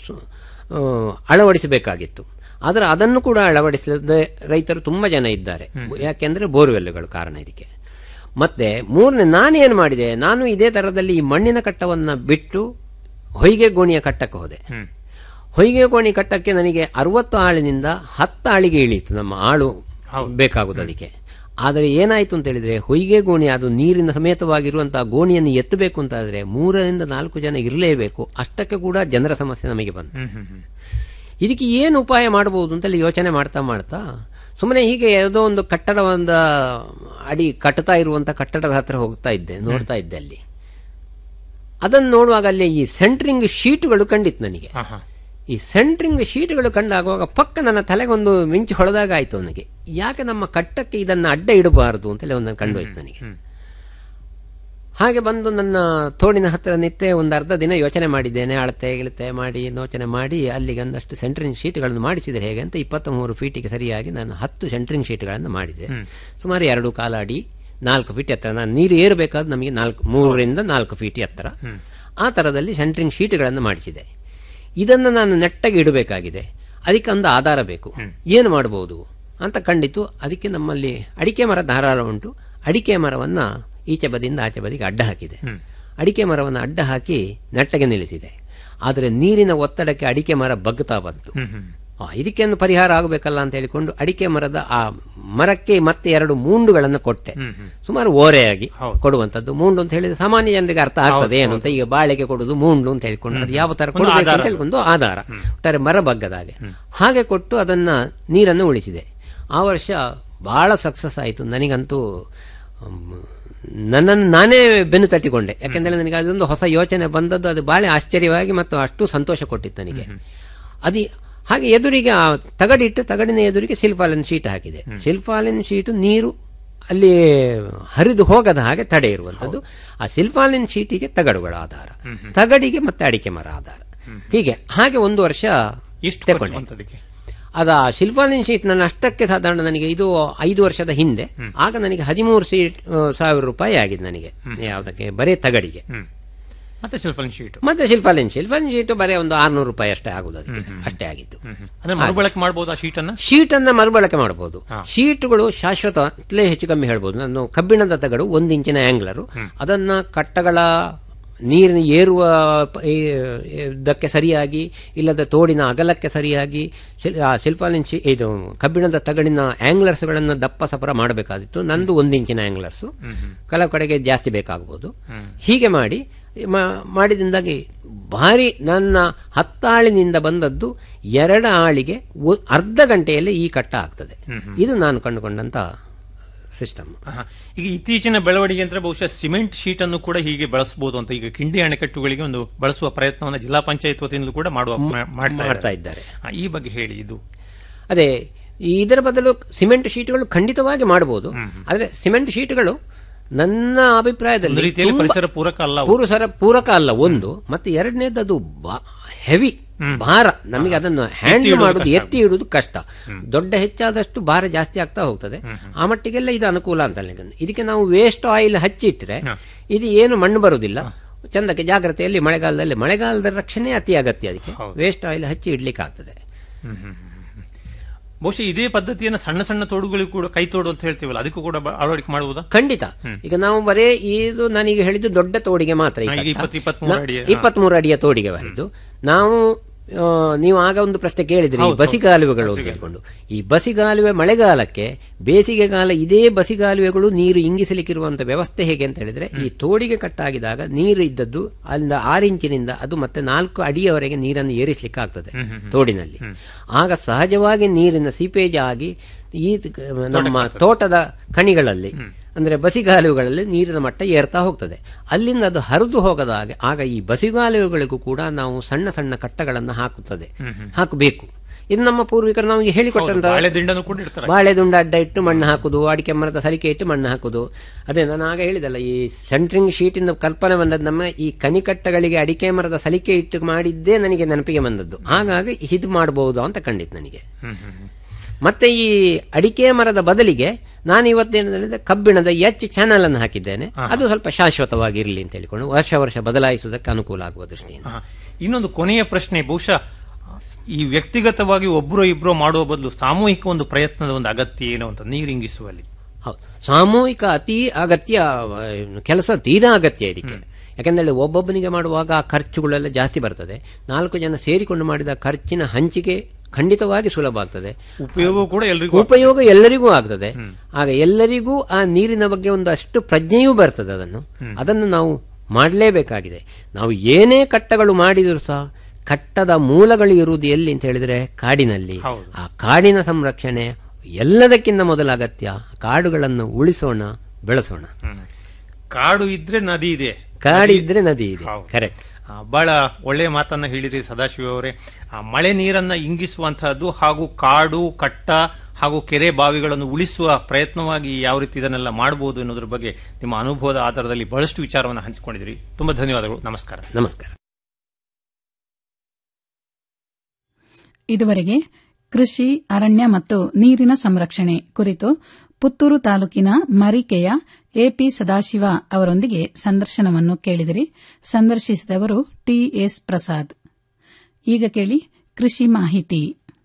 ಅಳವಡಿಸಬೇಕಾಗಿತ್ತು ಆದರೆ ಅದನ್ನು ಕೂಡ ಅಳವಡಿಸದೆ ರೈತರು ತುಂಬಾ ಜನ ಇದ್ದಾರೆ ಯಾಕೆಂದ್ರೆ ಬೋರ್ವೆಲ್ಗಳು ಕಾರಣ ಇದಕ್ಕೆ ಮತ್ತೆ ಮೂರನೇ ನಾನೇನು ಮಾಡಿದೆ ನಾನು ಇದೇ ತರದಲ್ಲಿ ಈ ಮಣ್ಣಿನ ಕಟ್ಟವನ್ನ ಬಿಟ್ಟು ಹೊಯ್ಗೆ ಗೋಣಿಯ ಕಟ್ಟಕ್ಕೆ ಹೋದೆ ಹೊಯ್ಗೆ ಗೋಣಿ ಕಟ್ಟಕ್ಕೆ ನನಗೆ ಅರವತ್ತು ಆಳಿನಿಂದ ಹತ್ತು ಆಳಿಗೆ ಇಳೀತು ನಮ್ಮ ಆಳು ಬೇಕಾಗುದು ಅದಕ್ಕೆ ಆದರೆ ಏನಾಯ್ತು ಅಂತ ಹೇಳಿದ್ರೆ ಹೊಯ್ಗೆ ಗೋಣಿ ಅದು ನೀರಿನ ಸಮೇತವಾಗಿರುವಂತಹ ಗೋಣಿಯನ್ನು ಎತ್ತಬೇಕು ಅಂತಾದ್ರೆ ಮೂರರಿಂದ ನಾಲ್ಕು ಜನ ಇರಲೇಬೇಕು ಅಷ್ಟಕ್ಕೆ ಕೂಡ ಜನರ ಸಮಸ್ಯೆ ನಮಗೆ ಬಂತು ಇದಕ್ಕೆ ಏನು ಉಪಾಯ ಮಾಡಬಹುದು ಅಂತೇಳಿ ಯೋಚನೆ ಮಾಡ್ತಾ ಮಾಡ್ತಾ ಸುಮ್ಮನೆ ಹೀಗೆ ಯಾವುದೋ ಒಂದು ಕಟ್ಟಡ ಒಂದು ಅಡಿ ಕಟ್ಟುತ್ತಾ ಇರುವಂತ ಕಟ್ಟಡದ ಹತ್ರ ಹೋಗ್ತಾ ಇದ್ದೆ ನೋಡ್ತಾ ಇದ್ದೆ ಅಲ್ಲಿ ಅದನ್ನು ನೋಡುವಾಗ ಅಲ್ಲಿ ಈ ಸೆಂಟ್ರಿಂಗ್ ಶೀಟ್ಗಳು ಕಂಡಿತ್ತು ನನಗೆ ಈ ಸೆಂಟ್ರಿಂಗ್ ಶೀಟ್ಗಳು ಕಂಡಾಗುವಾಗ ಪಕ್ಕ ನನ್ನ ತಲೆಗೊಂದು ಮಿಂಚು ಹೊಳೆದಾಗ ಆಯ್ತು ನನಗೆ ಯಾಕೆ ನಮ್ಮ ಕಟ್ಟಕ್ಕೆ ಇದನ್ನ ಅಡ್ಡ ಇಡಬಾರದು ಅಂತೇಳಿ ಒಂದು ಕಂಡು ಹೋಯ್ತು ನನಗೆ ಹಾಗೆ ಬಂದು ನನ್ನ ತೋಡಿನ ಹತ್ತಿರ ನಿತ್ತೆ ಒಂದು ಅರ್ಧ ದಿನ ಯೋಚನೆ ಮಾಡಿದ್ದೇನೆ ಅಳತೆ ಗಿಳತೆ ಮಾಡಿ ಯೋಚನೆ ಮಾಡಿ ಅಲ್ಲಿಗೆ ಒಂದಷ್ಟು ಸೆಂಟ್ರಿಂಗ್ ಶೀಟ್ಗಳನ್ನು ಮಾಡಿಸಿದರೆ ಹೇಗೆ ಅಂತ ಇಪ್ಪತ್ತ ಮೂರು ಫೀಟಿಗೆ ಸರಿಯಾಗಿ ನಾನು ಹತ್ತು ಸೆಂಟ್ರಿಂಗ್ ಶೀಟ್ಗಳನ್ನು ಮಾಡಿದೆ ಸುಮಾರು ಎರಡು ಕಾಲ ಅಡಿ ನಾಲ್ಕು ಫೀಟ್ ಎತ್ತರ ನಾನು ನೀರು ಏರಬೇಕಾದ್ರೆ ನಮಗೆ ನಾಲ್ಕು ಮೂರರಿಂದ ನಾಲ್ಕು ಫೀಟ್ ಎತ್ತರ ಆ ತರದಲ್ಲಿ ಸೆಂಟ್ರಿಂಗ್ ಶೀಟ್ಗಳನ್ನು ಮಾಡಿಸಿದೆ ಇದನ್ನು ನಾನು ನೆಟ್ಟಾಗಿ ಇಡಬೇಕಾಗಿದೆ ಅದಕ್ಕೆ ಒಂದು ಆಧಾರ ಬೇಕು ಏನು ಮಾಡಬಹುದು ಅಂತ ಕಂಡಿತು ಅದಕ್ಕೆ ನಮ್ಮಲ್ಲಿ ಅಡಿಕೆ ಮರ ಧಾರಾಳ ಉಂಟು ಅಡಿಕೆ ಮರವನ್ನ ಈಚೆ ಬದಿಯಿಂದ ಆಚೆ ಬದಿಗೆ ಅಡ್ಡ ಹಾಕಿದೆ ಅಡಿಕೆ ಮರವನ್ನು ಅಡ್ಡ ಹಾಕಿ ನೆಟ್ಟಗೆ ನಿಲ್ಲಿಸಿದೆ ಆದರೆ ನೀರಿನ ಒತ್ತಡಕ್ಕೆ ಅಡಿಕೆ ಮರ ಬಗ್ತಾ ಬಂತು ಆ, ಇದಕ್ಕೆಂದು ಪರಿಹಾರ ಆಗಬೇಕಲ್ಲ ಅಂತ ಹೇಳಿಕೊಂಡು ಅಡಿಕೆ ಮರದ ಆ ಮರಕ್ಕೆ ಮತ್ತೆ ಎರಡು ಮೂಂಡುಗಳನ್ನು ಕೊಟ್ಟೆ ಸುಮಾರು ಓರೆಯಾಗಿ ಕೊಡುವಂತದ್ದು ಮೂಂಡು ಅಂತ ಹೇಳಿದ್ರೆ ಸಾಮಾನ್ಯ ಜನರಿಗೆ ಅರ್ಥ ಆಗ್ತದೆ ಏನು ಅಂತ ಈಗ ಬಾಳೆಗೆ ಕೊಡುದು ಮೂಂಡು ಅಂತ ಹೇಳ್ಕೊಂಡು ಅದು ಯಾವ ತರ ಕೊಡಬೇಕು ಅಂತ ಹೇಳ್ಕೊಂಡು ಆಧಾರ ಒಟ್ಟಾರೆ ಮರ ಬಗ್ಗದ ಹಾಗೆ ಹಾಗೆ ಕೊಟ್ಟು ಅದನ್ನ ನೀರನ್ನು ಉಳಿಸಿದೆ ಆ ವರ್ಷ ಬಹಳ ಸಕ್ಸಸ್ ಆಯಿತು ನನಗಂತೂ ಮ್, ನನ್ನನ್ನು ನಾನೇ ಬೆನ್ನು ತಟ್ಟಿಕೊಂಡೆ ಯಾಕೆಂದ್ರೆ ನನಗೆ ಅದೊಂದು ಹೊಸ ಯೋಚನೆ ಬಂದದ್ದು ಅದು ಬಹಳ ಆಶ್ಚರ್ಯವಾಗಿ ಮತ್ತು ಅಷ್ಟು ಸಂತೋಷ ಕೊಟ್ಟಿತ್ತು ನನಗೆ ಅದು ಹಾಗೆ ಎದುರಿಗೆ ಆ ತಗಡಿಟ್ಟು ತಗಡಿನ ಎದುರಿಗೆ ಸಿಲ್ಫಾಲಿನ್ ಶೀಟ್ ಹಾಕಿದೆ ಸಿಲ್ಫಾಲಿನ್ ಶೀಟ್ ನೀರು ಅಲ್ಲಿ ಹರಿದು ಹೋಗದ ಹಾಗೆ ತಡೆ ಇರುವಂತದ್ದು ಆ ಸಿಲ್ಫಾಲಿನ್ ಶೀಟಿಗೆ ತಗಡುಗಳ ಆಧಾರ ತಗಡಿಗೆ ಮತ್ತೆ ಅಡಿಕೆ ಮರ ಆಧಾರ ಹೀಗೆ ಹಾಗೆ ಒಂದು ವರ್ಷ
ಎಷ್ಟು ಖರ್ಚು
ತಗೊಂಡೆ
ಬಂತು ಅದಕ್ಕೆ
ಅದ ಶಿಲ್ಪಾಲಿನ್ ಶೀಟ್ ನನ್ನ ಅಷ್ಟಕ್ಕೆ ಸಾಧಾರಣ ನನಗೆ ಇದು ಐದು ವರ್ಷದ ಹಿಂದೆ ಆಗ ನನಗೆ ಹದಿಮೂರು ಸೀಟ್ ಆ, ಸಾವಿರ ರೂಪಾಯಿ ಆಗಿದೆ ನನಗೆ ಯಾವುದಕ್ಕೆ ಬರೀ ತಗಡಿಗೆ
ಹ್ಮ್. ಮತ್ತೆ ಸೆಲ್ಫೋನ್ ಶೀಟ್
ಮತ್ತೆ ಶಿಲ್ಪಾಲಿನ್ ಶಿಲ್ಪಾಲಿನ್ ಶೀಟ್ ಬರೀ ಒಂದು ಆರ್ನೂರು ರೂಪಾಯಿ ಅಷ್ಟೇ ಆಗುದು ಅದಕ್ಕೆ ಅಷ್ಟೇ ಆಗಿತ್ತು
ಅಂದ್ರೆ ಮರುಬಳಕೆ ಮಾಡಬಹುದು ಆ ಶೀಟ್ ಅನ್ನ
ಶೀಟ್ ಅನ್ನ ಮರುಬಳಕೆ ಮಾಡಬಹುದು ಶೀಟ್ಗಳು ಶಾಶ್ವತ ಅಂತಲೇ ಹೆಚ್ಚು ಕಮ್ಮಿ ಹೇಳ್ಬೋದು ನಾನು ಕಬ್ಬಿಣದ ತಗಡು ಒಂದು ಇಂಚಿನ ಆಂಗ್ಲರು ಅದನ್ನ ಕಟ್ಟಗಳ ನೀರಿನ ಏರುವ ಪ- ಈ- ಇದಕ್ಕೆ ಸರಿಯಾಗಿ ಇಲ್ಲದ ತೋಡಿನ ಅಗಲಕ್ಕೆ ಸರಿಯಾಗಿ ಶಿಲ್- ಆ ಶಿಲ್ಪಾಲಿನ್ ಶಿ ಇದು ಕಬ್ಬಿಣದ ತಗಡಿನ ಆಂಗ್ಲರ್ಸ್ಗಳನ್ನು ದಪ್ಪ ಸಪರ ಮಾಡಬೇಕಾದಿತ್ತು ನಂದು ಒಂದು ಇಂಚಿನ ಆಂಗ್ಲರ್ಸು ಕೆಲವು ಕಡೆಗೆ ಜಾಸ್ತಿ ಬೇಕಾಗಬಹುದು ಹೀಗೆ ಮಾಡಿ ಮ- ಮಾಡಿದಿಂದಾಗಿ ಭಾರಿ ನನ್ನ ಹತ್ತಾಳಿನಿಂದ ಬಂದದ್ದು ಎರಡು ಆಳಿಗೆ ಒ- ಅರ್ಧ ಗಂಟೆಯಲ್ಲಿ ಈ ಕಟ್ಟ ಆಗ್ತದೆ ಇದು ನಾನು ಕಂಡುಕೊಂಡಂತ ಸಿಸ್ಟಮ್
ಆಹಾ. ಈಗ ಇತ್ತೀಚಿನ ಬೆಳವಣಿಗೆ ಅಂದ್ರೆ ಬಹುಶಃ ಸಿಮೆಂಟ್ ಶೀಟ್ ಅನ್ನು ಕೂಡ ಹೀಗೆ ಬಳಸಬಹುದು ಅಂತ ಈಗ ಕಿಂಡಿ ಅಣೆಕಟ್ಟುಗಳಿಗೆ ಒಂದು ಬಳಸುವ ಪ್ರಯತ್ನವನ್ನು ಜಿಲ್ಲಾ ಪಂಚಾಯತ್ ವತಿಯಿಂದಲೂ ಕೂಡ ಮಾಡುವ ಮಾ- ಮಾಡ್ತಾ
ಮಾಡ್ತಾ
ಇದ್ದಾರೆ.
ಇದ್ದಾರೆ.
ಆ, ಈ ಬಗ್ಗೆ ಹೇಳಿ ಇದು
ಅದೇ ಇದರ ಬದಲು ಸಿಮೆಂಟ್ ಶೀಟ್ಗಳು ಖಂಡಿತವಾಗಿ ಮಾಡಬಹುದು ಆದರೆ ಸಿಮೆಂಟ್ ಶೀಟ್ಗಳು ನನ್ನ ಅಭಿಪ್ರಾಯದಲ್ಲಿ
ಒಂದು ರೀತಿಯಲ್ಲಿ
ತುಂಬಾ-
ಪರಿಸರ ಪೂರಕ ಅಲ್ಲ ಅವು.
ಪುರುಷರ ಪೂರಕ ಅಲ್ಲ ಒಂದು ಮತ್ತೆ ಎರಡನೇದು ಅದು ಹೆವಿ ಭಾರ ನಮಗೆ ಅದನ್ನು ಹ್ಯಾಂಡಲ್
ಇಡುವುದು
ಮಾಡುದು
ಕಷ್ಟ
ಎತ್ತಿ ಇಡುವುದು ಕಷ್ಟ ದೊಡ್ಡ ಹೆಚ್ಚಾದಷ್ಟು ಭಾರ ಜಾಸ್ತಿ ಆಗ್ತಾ ಹೋಗ್ತದೆ ಆ ಮಟ್ಟಿಗೆಲ್ಲ ಇದು ಅನುಕೂಲ ಅಂತ ನನಗೆ. ಇದಕ್ಕೆ ನಾವು ವೇಸ್ಟ್ ಆಯಿಲ್ ಹಚ್ಚಿಟ್ರೆ ಇದು ಏನು ಮಣ್ಣು ಬರುವುದಿಲ್ಲ ಚಂದಕ್ಕೆ ಜಾಗ್ರತೆಯಲ್ಲಿ ಮಳೆಗಾಲದಲ್ಲಿ ಮಳೆಗಾಲದ ರಕ್ಷಣೆ ಅತಿ ಅಗತ್ಯ ಅದಕ್ಕೆ ವೇಸ್ಟ್ ಆಯಿಲ್ ಹಚ್ಚಿ ಇಡ್ಲಿಕ್ಕೆ ಆಗ್ತದೆ
ಬಹುಶಃ ಇದೇ ಪದ್ಧತಿಯನ್ನು ಸಣ್ಣ ಸಣ್ಣ ತೋಡುಗಳಿಗೂ ಕೂಡ ಕೈ ತೋಡು ಅಂತ ಹೇಳ್ತೀವಲ್ಲ ಅದಕ್ಕೂ ಕೂಡ ಬ- ಅಳವಡಿಕೆ ಮಾಡುವುದಾ
ಖಂಡಿತ ಈಗ ನಾವು ಬರೇ ಇದು ನಾನೀಗ ಹೇಳಿದ್ದು ದೊಡ್ಡ ತೋಡಿಗೆ ಮಾತ್ರ ಈ
ಹಾ, ಈಗ
ಕಟ್ಟ.
ಇಪ್ಪತ್ತು- ಇಪ್ಪತ್ಮೂರು
ನಾ-
ಅಡಿಯ, ಹಾ.
ಇಪ್ಪತ್ಮೂರು ಅಡಿಯ ತೋಡಿಗೆ ಬರಿದ್ದು ನಾವು ಆ, ನೀವು ಆಗ ಒಂದು ಪ್ರಶ್ನೆ ಕೇಳಿದ್ರಿ ಈ
ಹೌದು,
ಬಸಿಗಾಲುವೆಗಳು ಅಂತ
ಬಸಿಗಾಲುವೆ.
ಹೇಳ್ಕೊಂಡು ಈ ಬಸಿಗಾಲುವೆ ಮಳೆಗಾಲಕ್ಕೆ ಬೇಸಿಗೆಗಾಲ ಇದೇ ಬಸಿಗಾಲುವೆಗಳು ನೀರು ಇಂಗಿಸಲಿಕ್ಕಿರುವಂತ ವ್ಯವಸ್ಥೆ ಹೇಗೆ ಅಂತ ಹೇಳಿದ್ರೆ ಈ ತೋಡಿಗೆ ಕಟ್ಟಾಗಿದಾಗ ನೀರು ಇದ್ದದ್ದು ಅಲ್ಲಿಂದ ಆರು ಇಂಚಿನಿಂದ ಅದು ಮತ್ತೆ ನಾಲ್ಕು ಅಡಿಯವರೆಗೆ ನೀರನ್ನು ಏರಿಸಲಿಕ್ಕೆ ಆಗ್ತದೆ ತೋಡಿನಲ್ಲಿ ಆಗ ಸಹಜವಾಗಿ ನೀರಿನ ಸೀಪೇಜ್ ಆಗಿ ಈ ತ- ನಮ್ಮ ತೋಟದ ಕಣಿಗಳಲ್ಲಿ ಅಂದ್ರೆ ಬಸಿಗಾಲುವೆಗಳಲ್ಲಿ ನೀರಿನ ಮಟ್ಟ ಏರ್ತಾ ಹೋಗ್ತದೆ ಅಲ್ಲಿಂದ ಅದು ಹರಿದು ಹೋಗದ ಹಾಗೆ ಆಗ ಈ ಬಸಿಗಾಲುವೆಗಳಿಗೂ ಕೂಡ ನಾವು ಸಣ್ಣ ಸಣ್ಣ ಕಟ್ಟಗಳನ್ನು ಹಾಕುತ್ತದೆ ಹಾಕಬೇಕು ಇದು ನಮ್ಮ ಪೂರ್ವಿಕರು ನಮಗೆ ಹೇಳಿಕೊಟ್ಟಂತ
ಬಾಳೆ ದಿಂಡನ್ನು ಕೂಡ ಇಡ್ತಾರೆ
ಬಾಳೆ ದುಂಡ ಅಡ್ಡ ಇಟ್ಟು ಮಣ್ಣು ಹಾಕುದು ಅಡಿಕೆ ಮರದ ಸಲಿಕೆ ಇಟ್ಟು ಮಣ್ಣು ಹಾಕುದು ಅದೇ ನಾನು ಆಗ ಹೇಳಿದಲ್ಲ ಈ ಸೆಂಟ್ರಿಂಗ್ ಶೀಟ್ ಇಂದ ಕಲ್ಪನೆ ಬಂದದ್ದು ನಮ್ಮ ಈ ಕಣಿಕಟ್ಟಗಳಿಗೆ ಅಡಿಕೆ ಮರದ ಸಲಿಕೆ ಇಟ್ಟು ಮಾಡಿದ್ದೇ ನನಗೆ ನೆನಪಿಗೆ ಬಂದದ್ದು ಹಾಗಾಗಿ ಇದು ಮಾಡಬಹುದು ಅಂತ ಕಂಡಿತ್ತು ನನಗೆ ಮತ್ತೆ ಈ ಅಡಿಕೆ ಮರದ ಬದಲಿಗೆ ನಾನು ಇವತ್ತೇನು ಹೇಳಿದ್ರೆ ಕಬ್ಬಿಣದ ಎಚ್ ಚಾನಲ್ ಅನ್ನು ಹಾಕಿದ್ದೇನೆ ಅದು ಸ್ವಲ್ಪ ಶಾಶ್ವತವಾಗಿರಲಿ ಅಂತ ಹೇಳಿಕೊಂಡು ವರ್ಷ ವರ್ಷ ಬದಲಾಯಿಸುವುದಕ್ಕೆ ಅನುಕೂಲ ಆಗುವ ದೃಷ್ಟಿಯಿಂದ
ಹಾ. ಇನ್ನೊಂದು ಕೊನೆಯ ಪ್ರಶ್ನೆ ಬಹುಶಃ ಈ ವ್ಯಕ್ತಿಗತವಾಗಿ ಒಬ್ಬರೋ ಇಬ್ಬರೋ ಮಾಡುವ ಬದಲು ಸಾಮೂಹಿಕ ಒಂದು ಪ್ರಯತ್ನದ ಒಂದು ಅಗತ್ಯ ಏನು ಅಂತ ನೀರಿಂಗಿಸುವಲ್ಲಿ
ಹೌದು ಸಾಮೂಹಿಕ ಅತಿ ಅಗತ್ಯ ಆ, ಕೆಲಸ ತೀರಾ ಅಗತ್ಯ ಇದಕ್ಕೆ ಯಾಕಂದ್ರೆ ಒಬ್ಬೊಬ್ಬನಿಗೆ ಮಾಡುವಾಗ ಆ ಖರ್ಚುಗಳೆಲ್ಲ ಜಾಸ್ತಿ ಬರ್ತದೆ ನಾಲ್ಕು ಜನ ಸೇರಿಕೊಂಡು ಮಾಡಿದ ಖರ್ಚಿನ ಹಂಚಿಕೆ ಖಂಡಿತವಾಗಿ ಸುಲಭ ಆಗ್ತದೆ
ಉಪಯೋಗ ಕೂಡ ಎಲ್ರಿಗೂ
ಉಪಯೋಗ ಎಲ್ಲರಿಗೂ ಆಗ್ತದೆ ಆಗ ಎಲ್ಲರಿಗೂ ಆ ನೀರಿನ ಬಗ್ಗೆ ಒಂದು ಅಷ್ಟು ಪ್ರಜ್ಞೆಯೂ ಬರ್ತದೆ ಅದನ್ನು ಅದನ್ನು ನಾವು ಮಾಡಲೇಬೇಕಾಗಿದೆ ನಾವು ಏನೇ ಕಟ್ಟಗಳು ಮಾಡಿದರೂ ಸಹ ಕಟ್ಟದ ಮೂಲಗಳು ಇರುವುದು ಎಲ್ಲಿ ಅಂತ ಹೇಳಿದ್ರೆ ಕಾಡಿನಲ್ಲಿ
ಹೌದು.
ಆ ಕಾಡಿನ ಸಂರಕ್ಷಣೆ ಎಲ್ಲದಕ್ಕಿಂತ ಮೊದಲ ಅಗತ್ಯ ಕಾಡುಗಳನ್ನು ಉಳಿಸೋಣ ಬೆಳೆಸೋಣ
ಕಾಡು ಇದ್ರೆ ನದಿ ಇದೆ
ಕಾಡಿದ್ರೆ ನದಿ ಇದೆ
ಹೌದು.
ಕರೆಕ್ಟ್
ಆ, ಬಹಳ ಒಳ್ಳೆಯ ಮಾತನ್ನ ಹೇಳಿರಿ ಸದಾಶಿವ ಅವರೇ ಆ, ಮಳೆ ನೀರನ್ನ ಇಂಗಿಸುವಂತಹದ್ದು ಹಾಗೂ ಕಾಡು ಕಟ್ಟ ಹಾಗೂ ಕೆರೆ ಬಾವಿಗಳನ್ನು ಉಳಿಸುವ ಪ್ರಯತ್ನವಾಗಿ ಯಾವ ರೀತಿ ಇದನ್ನೆಲ್ಲ ಮಾಡಬಹುದು ಅನ್ನೋದ್ರ ಬಗ್ಗೆ ನಿಮ್ಮ ಅನುಭವದ ಆಧಾರದಲ್ಲಿ ಬಹಳಷ್ಟು ವಿಚಾರವನ್ನು ಹಂಚಿಕೊಂಡಿದ್ರಿ ತುಂಬಾ ಧನ್ಯವಾದಗಳು ನಮಸ್ಕಾರ
ನಮಸ್ಕಾರ
ಇದುವರೆಗೆ ಕೃಷಿ ಅರಣ್ಯ ಮತ್ತು ನೀರಿನ ಸಂರಕ್ಷಣೆ ಕುರಿತು ಪುತ್ತೂರು ತಾಲೂಕಿನ ಮರಿಕೆಯ ಎಪಿ ಸದಾಶಿವ ಅವರೊಂದಿಗೆ ಸಂದರ್ಶನವನ್ನು ಕೇಳಿದಿರಿ ಸಂದರ್ಶಿಸಿದವರು ಟಿಎಸ್ ಪ್ರಸಾದ್ ಈಗ ಕೇಳಿ ಕೃಷಿ ಮಾಹಿತಿ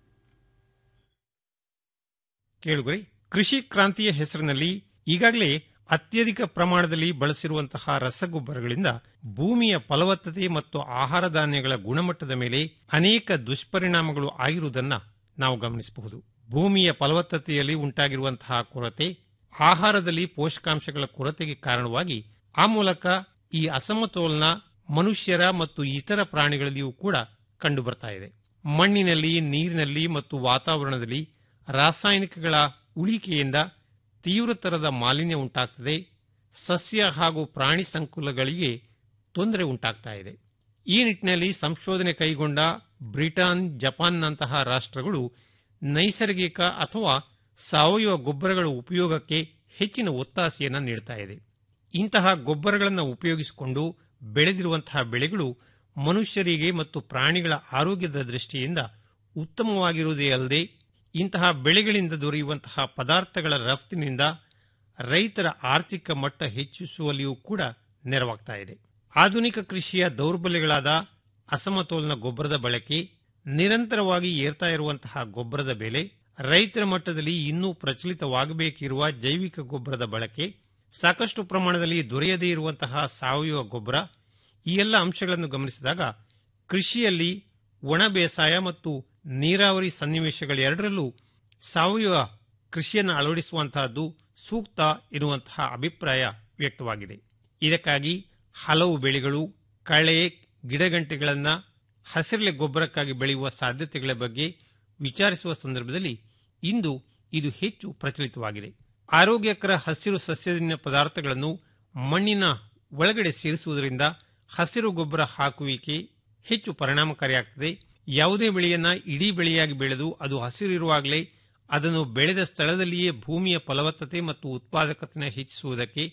ಕೇಳುಗರಿ ಕೃಷಿ ಕ್ರಾಂತಿಯ ಹೆಸರಿನಲ್ಲಿ ಈಗಾಗಲೇ ಅತ್ಯಧಿಕ ಪ್ರಮಾಣದಲ್ಲಿ ಬಳಸಿರುವಂತಹ ರಸಗೊಬ್ಬರಗಳಿಂದ ಭೂಮಿಯ ಫಲವತ್ತತೆ ಮತ್ತು ಆಹಾರ ಧಾನ್ಯಗಳ ಗುಣಮಟ್ಟದ ಮೇಲೆ ಅನೇಕ ದುಷ್ಪರಿಣಾಮಗಳು ಆಗಿರುವುದನ್ನ ನಾವು ಗಮನಿಸಬಹುದು ಭೂಮಿಯ ಫಲವತ್ತತೆಯಲ್ಲಿ ಉಂಟಾಗಿರುವಂತಹ ಕೊರತೆ ಆಹಾರದಲ್ಲಿ ಪೋಷಕಾಂಶಗಳ ಕೊರತೆಗೆ ಕಾರಣವಾಗಿ ಆ ಮೂಲಕ ಈ ಅಸಮತೋಲನ ಮನುಷ್ಯರ ಮತ್ತು ಇತರ ಪ್ರಾಣಿಗಳಲ್ಲಿಯೂ ಕೂಡ ಕಂಡುಬರ್ತಾ ಇದೆ ಮಣ್ಣಿನಲ್ಲಿ ನೀರಿನಲ್ಲಿ ಮತ್ತು ವಾತಾವರಣದಲ್ಲಿ ರಾಸಾಯನಿಕಗಳ ಉಳಿಕೆಯಿಂದ ತೀವ್ರತರದ ಮಾಲಿನ್ಯ ಉಂಟಾಗ್ತದೆ ಸಸ್ಯ ಹಾಗೂ ಪ್ರಾಣಿ ಸಂಕುಲಗಳಿಗೆ ತೊಂದರೆ ಉಂಟಾಗ್ತಾ ಇದೆ ಈ ನಿಟ್ಟಿನಲ್ಲಿ ಸಂಶೋಧನೆ ಕೈಗೊಂಡ ಬ್ರಿಟನ್ ಜಪಾನ್ನಂತಹ ರಾಷ್ಟ್ರಗಳು ನೈಸರ್ಗಿಕ ಅಥವಾ ಸಾವಯವ ಗೊಬ್ಬರಗಳ ಉಪಯೋಗಕ್ಕೆ ಹೆಚ್ಚಿನ ಒತ್ತಾಸೆಯನ್ನು ನೀಡ್ತಾ ಇದೆ ಇಂತಹ ಗೊಬ್ಬರಗಳನ್ನು ಉಪಯೋಗಿಸಿಕೊಂಡು ಬೆಳೆದಿರುವಂತಹ ಬೆಳೆಗಳು ಮನುಷ್ಯರಿಗೆ ಮತ್ತು ಪ್ರಾಣಿಗಳ ಆರೋಗ್ಯದ ದೃಷ್ಟಿಯಿಂದ ಉತ್ತಮವಾಗಿರುವುದೇ ಅಲ್ಲದೆ ಇಂತಹ ಬೆಳೆಗಳಿಂದ ದೊರೆಯುವಂತಹ ಪದಾರ್ಥಗಳ ರಫ್ತಿನಿಂದ ರೈತರ ಆರ್ಥಿಕ ಮಟ್ಟ ಹೆಚ್ಚಿಸುವಲ್ಲಿಯೂ ಕೂಡ ನೆರವಾಗ್ತಾ ಇದೆ ಆಧುನಿಕ ಕೃಷಿಯ ದೌರ್ಬಲ್ಯಗಳಾದ ಅಸಮತೋಲನ ಗೊಬ್ಬರದ ಬಳಕೆ ನಿರಂತರವಾಗಿ ಏರ್ತಾ ಇರುವಂತಹ ಗೊಬ್ಬರದ ಬೆಲೆ ರೈತರ ಮಟ್ಟದಲ್ಲಿ ಇನ್ನೂ ಪ್ರಚಲಿತವಾಗಬೇಕಿರುವ ಜೈವಿಕ ಗೊಬ್ಬರದ ಬಳಕೆ ಸಾಕಷ್ಟು ಪ್ರಮಾಣದಲ್ಲಿ ದೊರೆಯದೇ ಇರುವಂತಹ ಸಾವಯವ ಗೊಬ್ಬರ ಈ ಎಲ್ಲ ಅಂಶಗಳನ್ನು ಗಮನಿಸಿದಾಗ ಕೃಷಿಯಲ್ಲಿ ಒಣ ಬೇಸಾಯ ಮತ್ತು ನೀರಾವರಿ ಸನ್ನಿವೇಶಗಳೆರಡರಲ್ಲೂ ಸಾವಯವ ಕೃಷಿಯನ್ನು ಅಳವಡಿಸುವಂತಹದ್ದು ಸೂಕ್ತ ಎನ್ನುವಂತಹ ಅಭಿಪ್ರಾಯ ವ್ಯಕ್ತವಾಗಿದೆ ಇದಕ್ಕಾಗಿ ಹಲವು ಬೆಳೆಗಳು ಕಳೆ ಗಿಡಗಂಟೆಗಳನ್ನು ಹಸಿರೆಲೆ ಗೊಬ್ಬರಕ್ಕಾಗಿ ಬೆಳೆಯುವ ಸಾಧ್ಯತೆಗಳ ಬಗ್ಗೆ ವಿಚಾರಿಸುವ ಸಂದರ್ಭದಲ್ಲಿ ಇಂದು ಇದು ಹೆಚ್ಚು ಪ್ರಚಲಿತವಾಗಿದೆ ಆರೋಗ್ಯಕರ ಹಸಿರು ಸಸ್ಯಜನ್ಯ ಪದಾರ್ಥಗಳನ್ನು ಮಣ್ಣಿನ ಒಳಗಡೆ ಸೇರಿಸುವುದರಿಂದ ಹಸಿರು ಗೊಬ್ಬರ ಹಾಕುವಿಕೆ ಹೆಚ್ಚು ಪರಿಣಾಮಕಾರಿಯಾಗ್ತದೆ ಯಾವುದೇ ಬೆಳೆಯನ್ನ ಇಡೀ ಬೆಳೆಯಾಗಿ ಬೆಳೆದು ಅದು ಹಸಿರಿರುವಾಗಲೇ ಅದನ್ನು ಬೆಳೆದ ಸ್ಥಳದಲ್ಲಿಯೇ ಭೂಮಿಯ ಫಲವತ್ತತೆ ಮತ್ತು ಉತ್ಪಾದಕತೆಯನ್ನು ಹೆಚ್ಚಿಸುವುದಕ್ಕೆ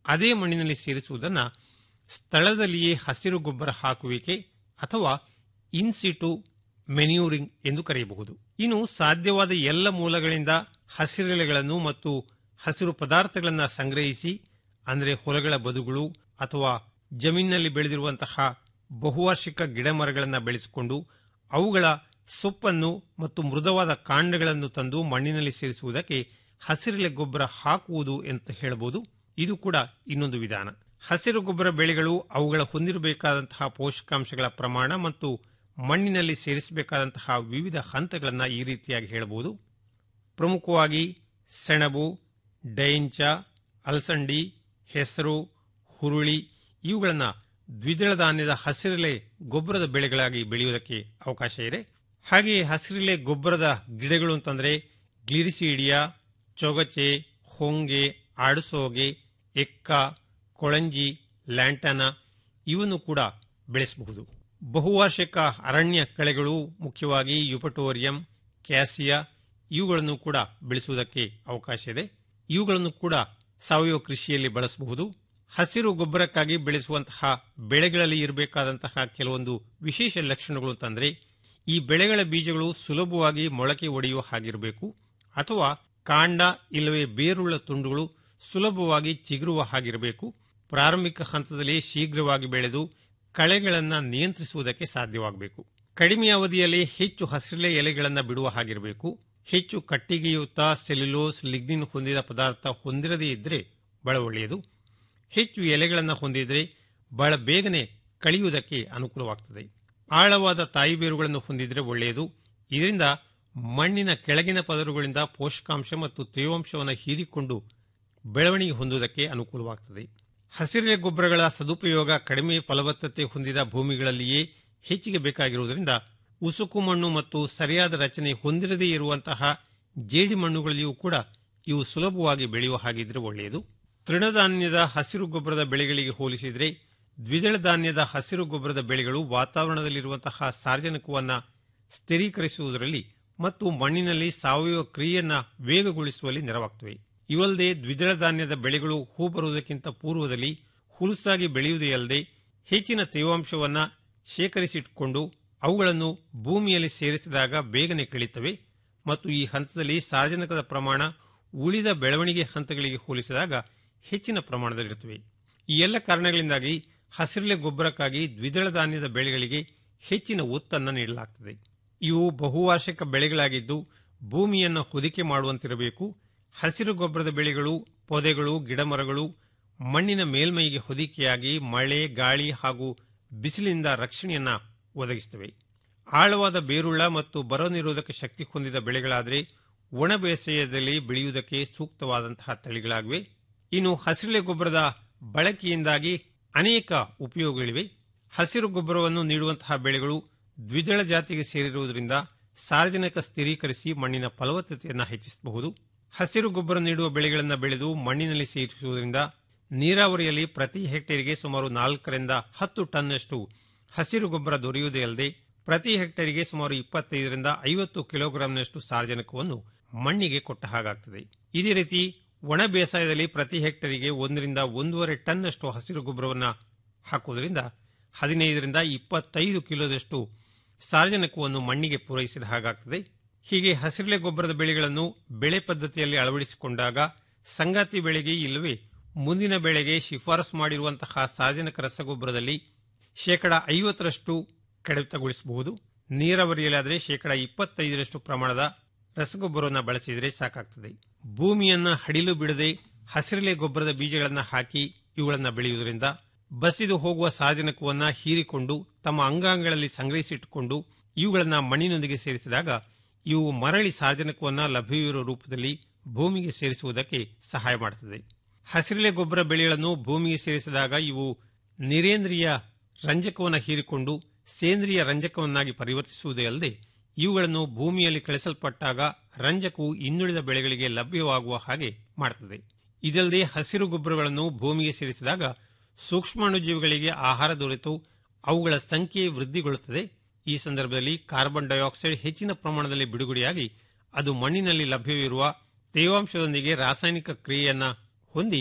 ಅದೇ ಮಣ್ಣಿನಲ್ಲಿ ಸೇರಿಸುವುದನ್ನು ಸ್ಥಳದಲ್ಲಿಯೇ ಹಸಿರು ಗೊಬ್ಬರ ಹಾಕುವಿಕೆ ಅಥವಾ ಇನ್ಸಿಟು ಮೆನ್ಯೂರಿಂಗ್ ಎಂದು ಕರೆಯಬಹುದು ಇನ್ನು ಸಾಧ್ಯವಾದ ಎಲ್ಲ ಮೂಲಗಳಿಂದ ಹಸಿರೆಲೆಗಳನ್ನು ಮತ್ತು ಹಸಿರು ಪದಾರ್ಥಗಳನ್ನು ಸಂಗ್ರಹಿಸಿ ಅಂದರೆ ಹೊಲಗಳ ಬದುಗಳು ಅಥವಾ ಜಮೀನಿನಲ್ಲಿ ಬೆಳೆದಿರುವಂತಹ ಬಹುವಾರ್ಷಿಕ ಗಿಡಮರಗಳನ್ನು ಬೆಳೆಸಿಕೊಂಡು ಅವುಗಳ ಸೊಪ್ಪನ್ನು ಮತ್ತು ಮೃದುವಾದ ಕಾಂಡಗಳನ್ನು ತಂದು ಮಣ್ಣಿನಲ್ಲಿ ಸೇರಿಸುವುದಕ್ಕೆ ಹಸಿರೆಲೆ ಗೊಬ್ಬರ ಹಾಕುವುದು ಅಂತ ಹೇಳಬಹುದು ಇದು ಕೂಡ ಇನ್ನೊಂದು ವಿಧಾನ ಹಸಿರು ಗೊಬ್ಬರ ಬೆಳೆಗಳು ಅವುಗಳ ಹೊಂದಿರಬೇಕಾದಂತಹ ಪೋಷಕಾಂಶಗಳ ಪ್ರಮಾಣ ಮತ್ತು ಮಣ್ಣಿನಲ್ಲಿ ಸೇರಿಸಬೇಕಾದಂತಹ ವಿವಿಧ ಹಂತಗಳನ್ನು ಈ ರೀತಿಯಾಗಿ ಹೇಳಬಹುದು ಪ್ರಮುಖವಾಗಿ ಸೆಣಬು ಡೈಂಚ ಅಲಸಂಡಿ ಹೆಸರು ಹುರುಳಿ ಇವುಗಳನ್ನು ದ್ವಿದಳ ಧಾನ್ಯದ ಹಸಿರೆಲೆ ಗೊಬ್ಬರದ ಬೆಳೆಗಳಾಗಿ ಬೆಳೆಯುವುದಕ್ಕೆ ಅವಕಾಶ ಇದೆ ಹಾಗೆಯೇ ಹಸಿರೆಲೆ ಗೊಬ್ಬರದ ಗಿಡಗಳು ಅಂತಂದ್ರೆ ಗ್ಲಿರಿಸೀಡಿಯಾ ಚೊಗಚೆ ಹೊಂಗೆ ಆಡುಸೋಗೆ ಎಕ್ಕ ಕೊಳಂಜಿ ಲ್ಯಾಂಟನ ಇವನ್ನು ಕೂಡ ಬೆಳೆಸಬಹುದು ಬಹುವಾರ್ಷಿಕ ಅರಣ್ಯ ಕಳೆಗಳು ಮುಖ್ಯವಾಗಿ ಯುಪಟೋರಿಯಂ ಕ್ಯಾಸಿಯಾ ಇವುಗಳನ್ನು ಕೂಡ ಬೆಳೆಸುವುದಕ್ಕೆ ಅವಕಾಶ ಇದೆ ಇವುಗಳನ್ನು ಕೂಡ ಸಾವಯವ ಕೃಷಿಯಲ್ಲಿ ಬಳಸಬಹುದು ಹಸಿರು ಗೊಬ್ಬರಕ್ಕಾಗಿ ಬೆಳೆಸುವಂತಹ ಬೆಳೆಗಳಲ್ಲಿ ಇರಬೇಕಾದಂತಹ ಕೆಲವೊಂದು ವಿಶೇಷ ಲಕ್ಷಣಗಳು ಅಂತಂದ್ರೆ ಈ ಬೆಳೆಗಳ ಬೀಜಗಳು ಸುಲಭವಾಗಿ ಮೊಳಕೆ ಒಡೆಯುವ ಹಾಗಿರಬೇಕು ಅಥವಾ ಕಾಂಡ ಇಲ್ಲವೇ ಬೇರುಳ್ಳ ತುಂಡುಗಳು ಸುಲಭವಾಗಿ ಚಿಗುರುವ ಹಾಗಿರಬೇಕು ಪ್ರಾರಂಭಿಕ ಹಂತದಲ್ಲಿ ಶೀಘ್ರವಾಗಿ ಬೆಳೆದು ಕಳೆಗಳನ್ನು ನಿಯಂತ್ರಿಸುವುದಕ್ಕೆ ಸಾಧ್ಯವಾಗಬೇಕು ಕಡಿಮೆ ಅವಧಿಯಲ್ಲಿ ಹೆಚ್ಚು ಹಸಿರೆಲೆ ಎಲೆಗಳನ್ನು ಬಿಡುವ ಹಾಗಿರಬೇಕು ಹೆಚ್ಚು ಕಟ್ಟಿಗೆಯುಕ್ತ ಸೆಲ್ಯುಲೋಸ್ ಲಿಗ್ನಿನ್ ಹೊಂದಿದ ಪದಾರ್ಥ ಹೊಂದಿರದೇ ಇದ್ದರೆ ಬಹಳ ಒಳ್ಳೆಯದು ಹೆಚ್ಚು ಎಲೆಗಳನ್ನು ಹೊಂದಿದರೆ ಬಹಳ ಬೇಗನೆ ಕಳೆಯುವುದಕ್ಕೆ ಅನುಕೂಲವಾಗುತ್ತದೆ ಆಳವಾದ ತಾಯಿ ಬೇರುಗಳನ್ನು ಹೊಂದಿದರೆ ಒಳ್ಳೆಯದು ಇದರಿಂದ ಮಣ್ಣಿನ ಕೆಳಗಿನ ಪದರುಗಳಿಂದ ಪೋಷಕಾಂಶ ಮತ್ತು ತೇವಾಂಶವನ್ನು ಹೀರಿಕೊಂಡು ಬೆಳವಣಿಗೆ ಹೊಂದುವುದಕ್ಕೆ ಅನುಕೂಲವಾಗುತ್ತದೆ ಹಸಿರೆಲೆ ಗೊಬ್ಬರಗಳ ಸದುಪಯೋಗ ಕಡಿಮೆ ಫಲವತ್ತತೆ ಹೊಂದಿದ ಭೂಮಿಗಳಲ್ಲಿಯೇ ಹೆಚ್ಚಿಗೆ ಬೇಕಾಗಿರುವುದರಿಂದ ಉಸುಕು ಮಣ್ಣು ಮತ್ತು ಸರಿಯಾದ ರಚನೆ ಹೊಂದಿರದೇ ಇರುವಂತಹ ಜೇಡಿ ಮಣ್ಣುಗಳಲ್ಲಿಯೂ ಕೂಡ ಇವು ಸುಲಭವಾಗಿ ಬೆಳೆಯುವ ಹಾಗಿದ್ರೆ ಒಳ್ಳೆಯದು ತೃಣಧಾನ್ಯದ ಹಸಿರು ಗೊಬ್ಬರದ ಬೆಳೆಗಳಿಗೆ ಹೋಲಿಸಿದರೆ ದ್ವಿದಳ ಧಾನ್ಯದ ಹಸಿರು ಗೊಬ್ಬರದ ಬೆಳೆಗಳು ವಾತಾವರಣದಲ್ಲಿರುವಂತಹ ಸಾರ್ವಜನಿಕವನ್ನ ಸ್ಥಿರೀಕರಿಸುವುದರಲ್ಲಿ ಮತ್ತು ಮಣ್ಣಿನಲ್ಲಿ ಸಾವಯವ ಕ್ರಿಯೆಯನ್ನ ವೇಗಗೊಳಿಸುವಲ್ಲಿ ನೆರವಾಗುತ್ತವೆ ಇವಲ್ಲದೆ ದ್ವಿದಳ ಧಾನ್ಯದ ಬೆಳೆಗಳು ಹೂ ಬರುವುದಕ್ಕಿಂತ ಪೂರ್ವದಲ್ಲಿ ಹುಲುಸಾಗಿ ಬೆಳೆಯುವುದೇ ಅಲ್ಲದೆ ಹೆಚ್ಚಿನ ತೇವಾಂಶವನ್ನ ಶೇಖರಿಸಿಟ್ಟುಕೊಂಡು ಅವುಗಳನ್ನು ಭೂಮಿಯಲ್ಲಿ ಸೇರಿಸಿದಾಗ ಬೇಗನೆ ಕಳೀತವೆ ಮತ್ತು ಈ ಹಂತದಲ್ಲಿ ಸಾರ್ವಜನಿಕದ ಪ್ರಮಾಣ ಉಳಿದ ಬೆಳವಣಿಗೆ ಹಂತಗಳಿಗೆ ಹೋಲಿಸಿದಾಗ ಹೆಚ್ಚಿನ ಪ್ರಮಾಣದಲ್ಲಿರುತ್ತವೆ ಈ ಎಲ್ಲ ಕಾರಣಗಳಿಂದಾಗಿ ಹಸಿರೆಲೆ ಗೊಬ್ಬರಕ್ಕಾಗಿ ದ್ವಿದಳ ಧಾನ್ಯದ ಬೆಳೆಗಳಿಗೆ ಹೆಚ್ಚಿನ ಒತ್ತನ್ನು ನೀಡಲಾಗುತ್ತದೆ ಇವು ಬಹುವಾರ್ಷಿಕ ಬೆಳೆಗಳಾಗಿದ್ದು ಭೂಮಿಯನ್ನು ಹೊದಿಕೆ ಮಾಡುವಂತಿರಬೇಕು ಹಸಿರು ಗೊಬ್ಬರದ ಬೆಳೆಗಳು ಪೊದೆಗಳು ಗಿಡಮರಗಳು ಮಣ್ಣಿನ ಮೇಲ್ಮೈಗೆ ಹೊದಿಕೆಯಾಗಿ ಮಳೆ ಗಾಳಿ ಹಾಗೂ ಬಿಸಿಲಿನಿಂದ ರಕ್ಷಣೆಯನ್ನ ಒದಗಿಸುತ್ತವೆ ಆಳವಾದ ಬೇರುಳ್ಳ ಮತ್ತು ಬರ ನಿರೋಧಕ ಶಕ್ತಿ ಹೊಂದಿದ ಬೆಳೆಗಳಾದರೆ ಒಣ ಬೇಸಾಯದಲ್ಲಿ ಬೆಳೆಯುವುದಕ್ಕೆ ಸೂಕ್ತವಾದಂತಹ ತಳಿಗಳಾಗಿವೆ ಇನ್ನು ಹಸಿರೆಲೆ ಗೊಬ್ಬರದ ಬಳಕೆಯಿಂದಾಗಿ ಅನೇಕ ಉಪಯೋಗಗಳಿವೆ ಹಸಿರು ಗೊಬ್ಬರವನ್ನು ನೀಡುವಂತಹ ಬೆಳೆಗಳು ದ್ವಿದಳ ಜಾತಿಗೆ ಸೇರಿರುವುದರಿಂದ ಸಾರ್ವಜನಿಕ ಸ್ಥಿರೀಕರಿಸಿ ಮಣ್ಣಿನ ಫಲವತ್ತತೆಯನ್ನು ಹೆಚ್ಚಿಸಬಹುದು ಹಸಿರು ಗೊಬ್ಬರ ನೀಡುವ ಬೆಳೆಗಳನ್ನು ಬೆಳೆದು ಮಣ್ಣಿನಲ್ಲಿ ಸೇರಿಸುವುದರಿಂದ ನೀರಾವರಿಯಲ್ಲಿ ಪ್ರತಿ ಹೆಕ್ಟೇರ್ಗೆ ಸುಮಾರು ನಾಲ್ಕರಿಂದ ಹತ್ತು ಟನ್ನಷ್ಟು ಹಸಿರು ಗೊಬ್ಬರ ದೊರೆಯುವುದೇ ಅಲ್ಲದೆ ಪ್ರತಿ ಹೆಕ್ಟೇರ್ಗೆ ಸುಮಾರು ಇಪ್ಪತ್ತೈದರಿಂದ ಐವತ್ತು ಕಿಲೋಗ್ರಾಂನಷ್ಟು ಸಾರ್ವಜನಿಕವನ್ನು ಮಣ್ಣಿಗೆ ಕೊಟ್ಟ ಹಾಗಾಗ್ತದೆ ಇದೇ ರೀತಿ ಒಣ ಬೇಸಾಯದಲ್ಲಿ ಪ್ರತಿ ಹೆಕ್ಟೇರಿಗೆ ಒಂದರಿಂದ ಒಂದೂವರೆ ಟನ್ನಷ್ಟು ಹಸಿರು ಗೊಬ್ಬರವನ್ನು ಹಾಕುವುದರಿಂದ ಹದಿನೈದರಿಂದ ಇಪ್ಪತ್ತೈದು ಕಿಲೋದಷ್ಟು ಸಾರ್ವಜನಿಕವನ್ನು ಮಣ್ಣಿಗೆ ಪೂರೈಸಿದ ಹಾಗಾಗ್ತದೆ ಹೀಗೆ ಹಸಿರೆಲೆ ಗೊಬ್ಬರದ ಬೆಳೆಗಳನ್ನು ಬೆಳೆ ಪದ್ಧತಿಯಲ್ಲಿ ಅಳವಡಿಸಿಕೊಂಡಾಗ ಸಂಗಾತಿ ಬೆಳೆಗೆ ಇಲ್ಲವೇ ಮುಂದಿನ ಬೆಳೆಗೆ ಶಿಫಾರಸು ಮಾಡಿರುವಂತಹ ಸಾರ್ವಜನಿಕ ರಸಗೊಬ್ಬರದಲ್ಲಿ ಶೇಕಡ ಐವತ್ತರಷ್ಟು ಕಡಿತಗೊಳಿಸಬಹುದು ನೀರಾವರಿಯಲ್ಲಾದರೆ ಶೇಕಡ ಇಪ್ಪತ್ತೈದರಷ್ಟು ಪ್ರಮಾಣದ ರಸಗೊಬ್ಬರವನ್ನು ಬಳಸಿದರೆ ಸಾಕಾಗ್ತದೆ ಭೂಮಿಯನ್ನ ಹಡಿಲು ಬಿಡದೆ ಹಸಿರೆಲೆ ಗೊಬ್ಬರದ ಬೀಜಗಳನ್ನು ಹಾಕಿ ಇವುಗಳನ್ನು ಬೆಳೆಯುವುದರಿಂದ ಬಸಿದು ಹೋಗುವ ಸಾರ್ವಜನಿಕವನ್ನ ಹೀರಿಕೊಂಡು ತಮ್ಮ ಅಂಗಾಂಗಗಳಲ್ಲಿ ಸಂಗ್ರಹಿಸಿಟ್ಟುಕೊಂಡು ಇವುಗಳನ್ನು ಮಣ್ಣಿನೊಂದಿಗೆ ಸೇರಿಸಿದಾಗ ಇವು ಮರಳಿ ಸಾರ್ವಜನಿಕವನ್ನ ಲಭ್ಯವಿರುವ ರೂಪದಲ್ಲಿ ಭೂಮಿಗೆ ಸೇರಿಸುವುದಕ್ಕೆ ಸಹಾಯ ಮಾಡುತ್ತದೆ ಹಸಿರೆಲೆ ಗೊಬ್ಬರ ಬೆಳೆಗಳನ್ನು ಭೂಮಿಗೆ ಸೇರಿಸಿದಾಗ ಇವು ನಿರೇಂದ್ರಿಯ ರಂಜಕವನ್ನು ಹೀರಿಕೊಂಡು ಸೇಂದ್ರಿಯ ರಂಜಕವನ್ನಾಗಿ ಪರಿವರ್ತಿಸುವುದೇ ಅಲ್ಲದೆ ಇವುಗಳನ್ನು ಭೂಮಿಯಲ್ಲಿ ಕಳಿಸಲ್ಪಟ್ಟಾಗ ರಂಜಕವು ಇನ್ನುಳಿದ ಬೆಳೆಗಳಿಗೆ ಲಭ್ಯವಾಗುವ ಹಾಗೆ ಮಾಡುತ್ತದೆ ಇದಲ್ಲದೆ ಹಸಿರು ಗೊಬ್ಬರಗಳನ್ನು ಭೂಮಿಗೆ ಸೇರಿಸಿದಾಗ ಸೂಕ್ಷ್ಮಾಣುಜೀವಿಗಳಿಗೆ ಆಹಾರ ದೊರೆತು ಅವುಗಳ ಸಂಖ್ಯೆ ವೃದ್ಧಿಗೊಳ್ಳುತ್ತದೆ ಈ ಸಂದರ್ಭದಲ್ಲಿ ಕಾರ್ಬನ್ ಡೈಆಕ್ಸೈಡ್ ಹೆಚ್ಚಿನ ಪ್ರಮಾಣದಲ್ಲಿ ಬಿಡುಗಡೆಯಾಗಿ ಅದು ಮಣ್ಣಿನಲ್ಲಿ ಲಭ್ಯವಿರುವ ತೇವಾಂಶದೊಂದಿಗೆ ರಾಸಾಯನಿಕ ಕ್ರಿಯೆಯನ್ನ ಹೊಂದಿ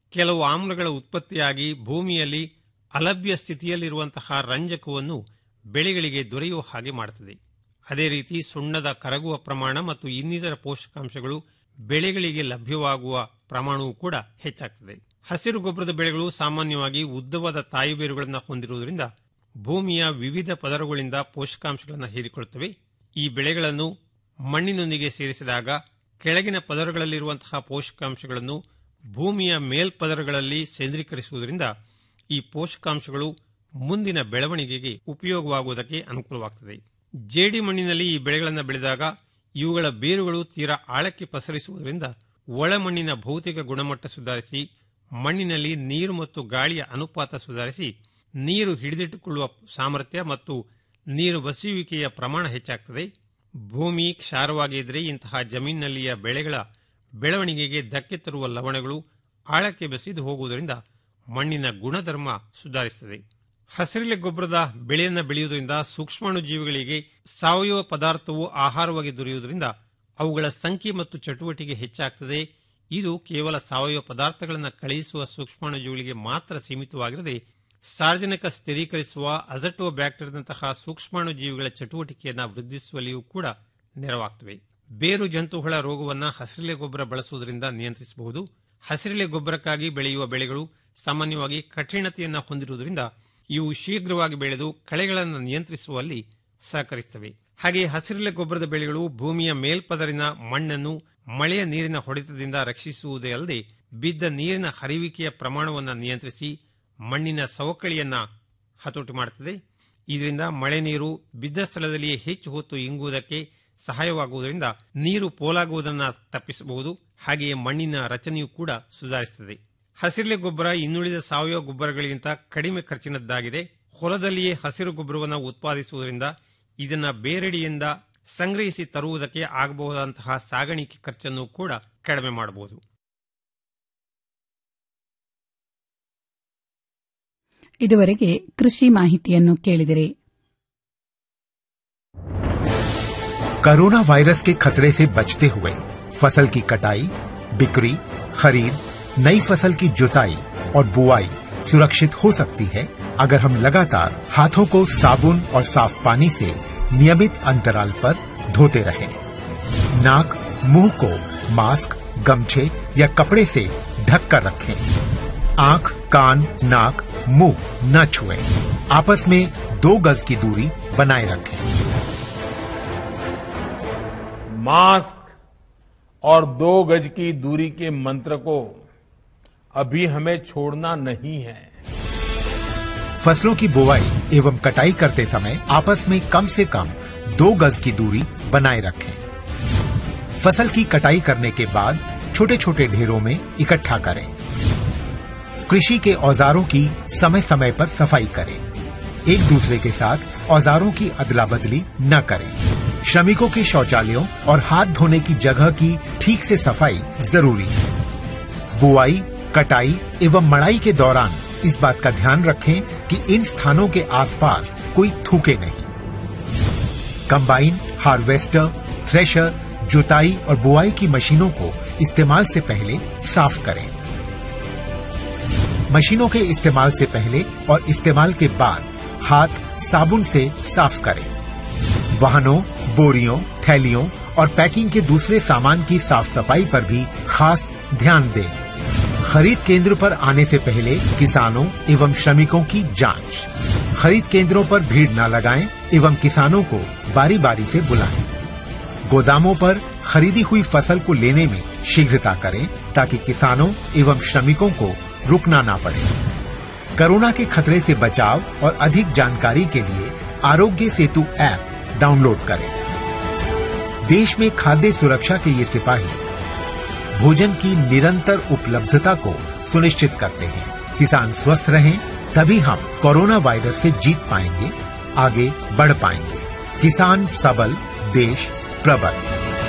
ಕೆಲವು ಆಮ್ಲಗಳ ಉತ್ಪತ್ತಿಯಾಗಿ ಭೂಮಿಯಲ್ಲಿ ಅಲಭ್ಯ ಸ್ಥಿತಿಯಲ್ಲಿರುವಂತಹ ರಂಜಕವನ್ನು ಬೆಳೆಗಳಿಗೆ ದೊರೆಯುವ ಹಾಗೆ ಮಾಡುತ್ತದೆ ಅದೇ ರೀತಿ ಸುಣ್ಣದ ಕರಗುವ ಪ್ರಮಾಣ ಮತ್ತು ಇನ್ನಿತರ ಪೋಷಕಾಂಶಗಳು ಬೆಳೆಗಳಿಗೆ ಲಭ್ಯವಾಗುವ ಪ್ರಮಾಣವೂ ಕೂಡ ಹೆಚ್ಚಾಗ್ತದೆ ಹಸಿರು ಗೊಬ್ಬರದ ಬೆಳೆಗಳು ಸಾಮಾನ್ಯವಾಗಿ ಉದ್ದವಾದ ತಾಯಿ ಬೇರುಗಳನ್ನು ಹೊಂದಿರುವುದರಿಂದ ಭೂಮಿಯ ವಿವಿಧ ಪದರಗಳಿಂದ ಪೋಷಕಾಂಶಗಳನ್ನು ಹೀರಿಕೊಳ್ಳುತ್ತವೆ ಈ ಬೆಳೆಗಳನ್ನು ಮಣ್ಣಿನೊಂದಿಗೆ ಸೇರಿಸಿದಾಗ ಕೆಳಗಿನ ಪದರಗಳಲ್ಲಿರುವಂತಹ ಪೋಷಕಾಂಶಗಳನ್ನು ಭೂಮಿಯ ಮೇಲ್ಪದರಗಳಲ್ಲಿ ಕೇಂದ್ರೀಕರಿಸುವುದರಿಂದ ಈ ಪೋಷಕಾಂಶಗಳು ಮುಂದಿನ ಬೆಳವಣಿಗೆಗೆ ಉಪಯೋಗವಾಗುವುದಕ್ಕೆ ಅನುಕೂಲವಾಗುತ್ತದೆ ಜೇಡಿ ಮಣ್ಣಿನಲ್ಲಿ ಈ ಬೆಳೆಗಳನ್ನು ಬೆಳೆದಾಗ ಇವುಗಳ ಬೇರುಗಳು ತೀರಾ ಆಳಕ್ಕೆ ಪಸರಿಸುವುದರಿಂದ ಒಳಮಣ್ಣಿನ ಭೌತಿಕ ಗುಣಮಟ್ಟ ಸುಧಾರಿಸಿ ಮಣ್ಣಿನಲ್ಲಿ ನೀರು ಮತ್ತು ಗಾಳಿಯ ಅನುಪಾತ ಸುಧಾರಿಸಿ ನೀರು ಹಿಡಿದಿಟ್ಟುಕೊಳ್ಳುವ ಸಾಮರ್ಥ್ಯ ಮತ್ತು ನೀರು ಬಸಿಯುವಿಕೆಯ ಪ್ರಮಾಣ ಹೆಚ್ಚಾಗ್ತದೆ ಭೂಮಿ ಕ್ಷಾರವಾಗಿದ್ದರೆ ಇಂತಹ ಜಮೀನಿನಲ್ಲಿಯ ಬೆಳೆಗಳ ಬೆಳವಣಿಗೆಗೆ ಧಕ್ಕೆ ತರುವ ಲವಣಗಳು ಆಳಕ್ಕೆ ಬೆಸೆದು ಹೋಗುವುದರಿಂದ ಮಣ್ಣಿನ ಗುಣಧರ್ಮ ಸುಧಾರಿಸುತ್ತದೆ ಹಸಿರೆಲೆ ಗೊಬ್ಬರದ ಬೆಳೆಯನ್ನು ಬೆಳೆಯುವುದರಿಂದ ಸೂಕ್ಷ್ಮಾಣು ಜೀವಿಗಳಿಗೆ ಸಾವಯವ ಪದಾರ್ಥವು ಆಹಾರವಾಗಿ ದೊರೆಯುವುದರಿಂದ ಅವುಗಳ ಸಂಖ್ಯೆ ಮತ್ತು ಚಟುವಟಿಕೆ ಹೆಚ್ಚಾಗ್ತದೆ ಇದು ಕೇವಲ ಸಾವಯವ ಪದಾರ್ಥಗಳನ್ನು ಕಳುಹಿಸುವ ಸೂಕ್ಷ್ಮಾಣು ಜೀವಿಗಳಿಗೆ ಮಾತ್ರ ಸೀಮಿತವಾಗಿರದೆ ಸಾರ್ವಜನಿಕ ಸ್ಥಿರೀಕರಿಸುವ ಅಜಟೋ ಬ್ಯಾಕ್ಟೀರಿಯಾದಂತಹ ಸೂಕ್ಷ್ಮಾಣು ಜೀವಿಗಳ ಚಟುವಟಿಕೆಯನ್ನು ವೃದ್ಧಿಸುವಲ್ಲಿಯೂ ಕೂಡ ನೆರವಾಗ್ತವೆ ಬೇರು ಜಂತುಹುಳ ರೋಗವನ್ನು ಹಸಿರೆಲೆ ಗೊಬ್ಬರ ಬಳಸುವುದರಿಂದ ನಿಯಂತ್ರಿಸಬಹುದು ಹಸಿರೆಲೆ ಗೊಬ್ಬರಕ್ಕಾಗಿ ಬೆಳೆಯುವ ಬೆಳೆಗಳು ಸಾಮಾನ್ಯವಾಗಿ ಕಠಿಣತೆಯನ್ನು ಹೊಂದಿರುವುದರಿಂದ ಇವು ಶೀಘ್ರವಾಗಿ ಬೆಳೆದು ಕಳೆಗಳನ್ನು ನಿಯಂತ್ರಿಸುವಲ್ಲಿ ಸಹಕರಿಸುತ್ತವೆ ಹಾಗೆ ಹಸಿರೆಲೆ ಗೊಬ್ಬರದ ಬೆಳೆಗಳು ಭೂಮಿಯ ಮೇಲ್ಪದರಿನ ಮಣ್ಣನ್ನು ಮಳೆಯ ನೀರಿನ ಹೊಡೆತದಿಂದ ರಕ್ಷಿಸುವುದೇ ಅಲ್ಲದೆ ಬಿದ್ದ ನೀರಿನ ಹರಿವಿಕೆಯ ಪ್ರಮಾಣವನ್ನು ನಿಯಂತ್ರಿಸಿ ಮಣ್ಣಿನ ಸವಕಳಿಯನ್ನ ಹತೋಟಿ ಮಾಡುತ್ತದೆ ಇದರಿಂದ ಮಳೆ ನೀರು ಬಿದ್ದ ಸ್ಥಳದಲ್ಲಿಯೇ ಹೆಚ್ಚು ಹೊತ್ತು ಇಂಗುವುದಕ್ಕೆ ಸಹಾಯವಾಗುವುದರಿಂದ ನೀರು ಪೋಲಾಗುವುದನ್ನು ತಪ್ಪಿಸಬಹುದು ಹಾಗೆಯೇ ಮಣ್ಣಿನ ರಚನೆಯೂ ಕೂಡ ಸುಧಾರಿಸುತ್ತದೆ ಹಸಿರೆಲೆ ಗೊಬ್ಬರ ಇನ್ನುಳಿದ ಸಾವಯವ ಗೊಬ್ಬರಗಳಿಗಿಂತ ಕಡಿಮೆ ಖರ್ಚಿನದ್ದಾಗಿದೆ ಹೊಲದಲ್ಲಿಯೇ ಹಸಿರು ಗೊಬ್ಬರವನ್ನು ಉತ್ಪಾದಿಸುವುದರಿಂದ ಇದನ್ನ ಬೇರೆಡೆಯಿಂದ ಸಂಗ್ರಹಿಸಿ ತರುವುದಕ್ಕೆ ಆಗಬಹುದಾದಂತಹ ಸಾಗಾಣಿಕೆ ಖರ್ಚನ್ನು ಕೂಡ ಕಡಿಮೆ ಮಾಡಬಹುದು
ಇದುವರೆಗೆ ಕೃಷಿ ಮಾಹಿತಿಯನ್ನು ಕೇಳಿದಿರಿ
कोरोना वायरस के खतरे से बचते हुए फसल की कटाई बिक्री खरीद नई फसल की जुताई और बुआई सुरक्षित हो सकती है अगर हम लगातार हाथों को साबुन और साफ पानी से नियमित अंतराल पर धोते रहें। नाक मुंह को मास्क गमछे या कपड़े से ढक कर रखें आंख कान नाक मुंह न छुएं। आपस में दो गज की दूरी बनाए रखें
मास्क और दो गज की दूरी के मंत्र को अभी हमें छोड़ना नहीं है
फसलों की बुवाई एवं कटाई करते समय आपस में कम से कम दो गज की दूरी बनाए रखें फसल की कटाई करने के बाद छोटे छोटे ढेरों में इकट्ठा करें कृषि के औजारों की समय समय पर सफाई करें एक दूसरे के साथ औजारों की अदला बदली न करें श्रमिकों के शौचालयों और हाथ धोने की जगह की ठीक से सफाई जरूरी है बुआई कटाई एवं मड़ाई के दौरान इस बात का ध्यान रखें कि इन स्थानों के आसपास कोई थूके नहीं कंबाइन हार्वेस्टर थ्रेशर जुताई और बुआई की मशीनों को इस्तेमाल से पहले साफ करें मशीनों के इस्तेमाल से पहले और इस्तेमाल के बाद हाथ साबुन से साफ करें वाहनों बोरियों थैलियों और पैकिंग के दूसरे सामान की साफ सफाई पर भी खास ध्यान दें खरीद केंद्र पर आने से पहले किसानों एवं श्रमिकों की जांच खरीद केंद्रों पर भीड़ न लगाएं एवं किसानों को बारी बारी से बुलाएं गोदामों पर खरीदी हुई फसल को लेने में शीघ्रता करें ताकि किसानों एवं श्रमिकों को रुकना ना पड़े कोरोना के खतरे से बचाव और अधिक जानकारी के लिए आरोग्य सेतु ऐप डाउनलोड करें देश में खाद्य सुरक्षा के ये सिपाही भोजन की निरंतर उपलब्धता को सुनिश्चित करते हैं किसान स्वस्थ रहें तभी हम कोरोना वायरस से जीत पाएंगे आगे बढ़ पाएंगे किसान सबल देश प्रबल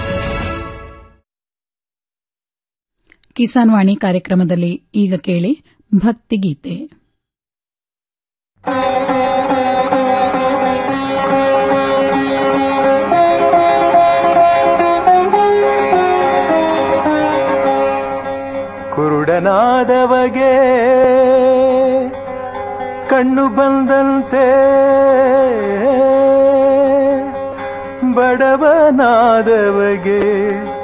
ಕಿಸಾನ್ ವಾಣಿ ಕಾರ್ಯಕ್ರಮದಲ್ಲಿ ಈಗ ಕೇಳಿ ಭಕ್ತಿಗೀತೆ
ಕುರುಡ ಬಡವನಾದವಗೆ ಕಣ್ಣು ಬಂದಂತೆ ಬಡವನಾದವಗೆ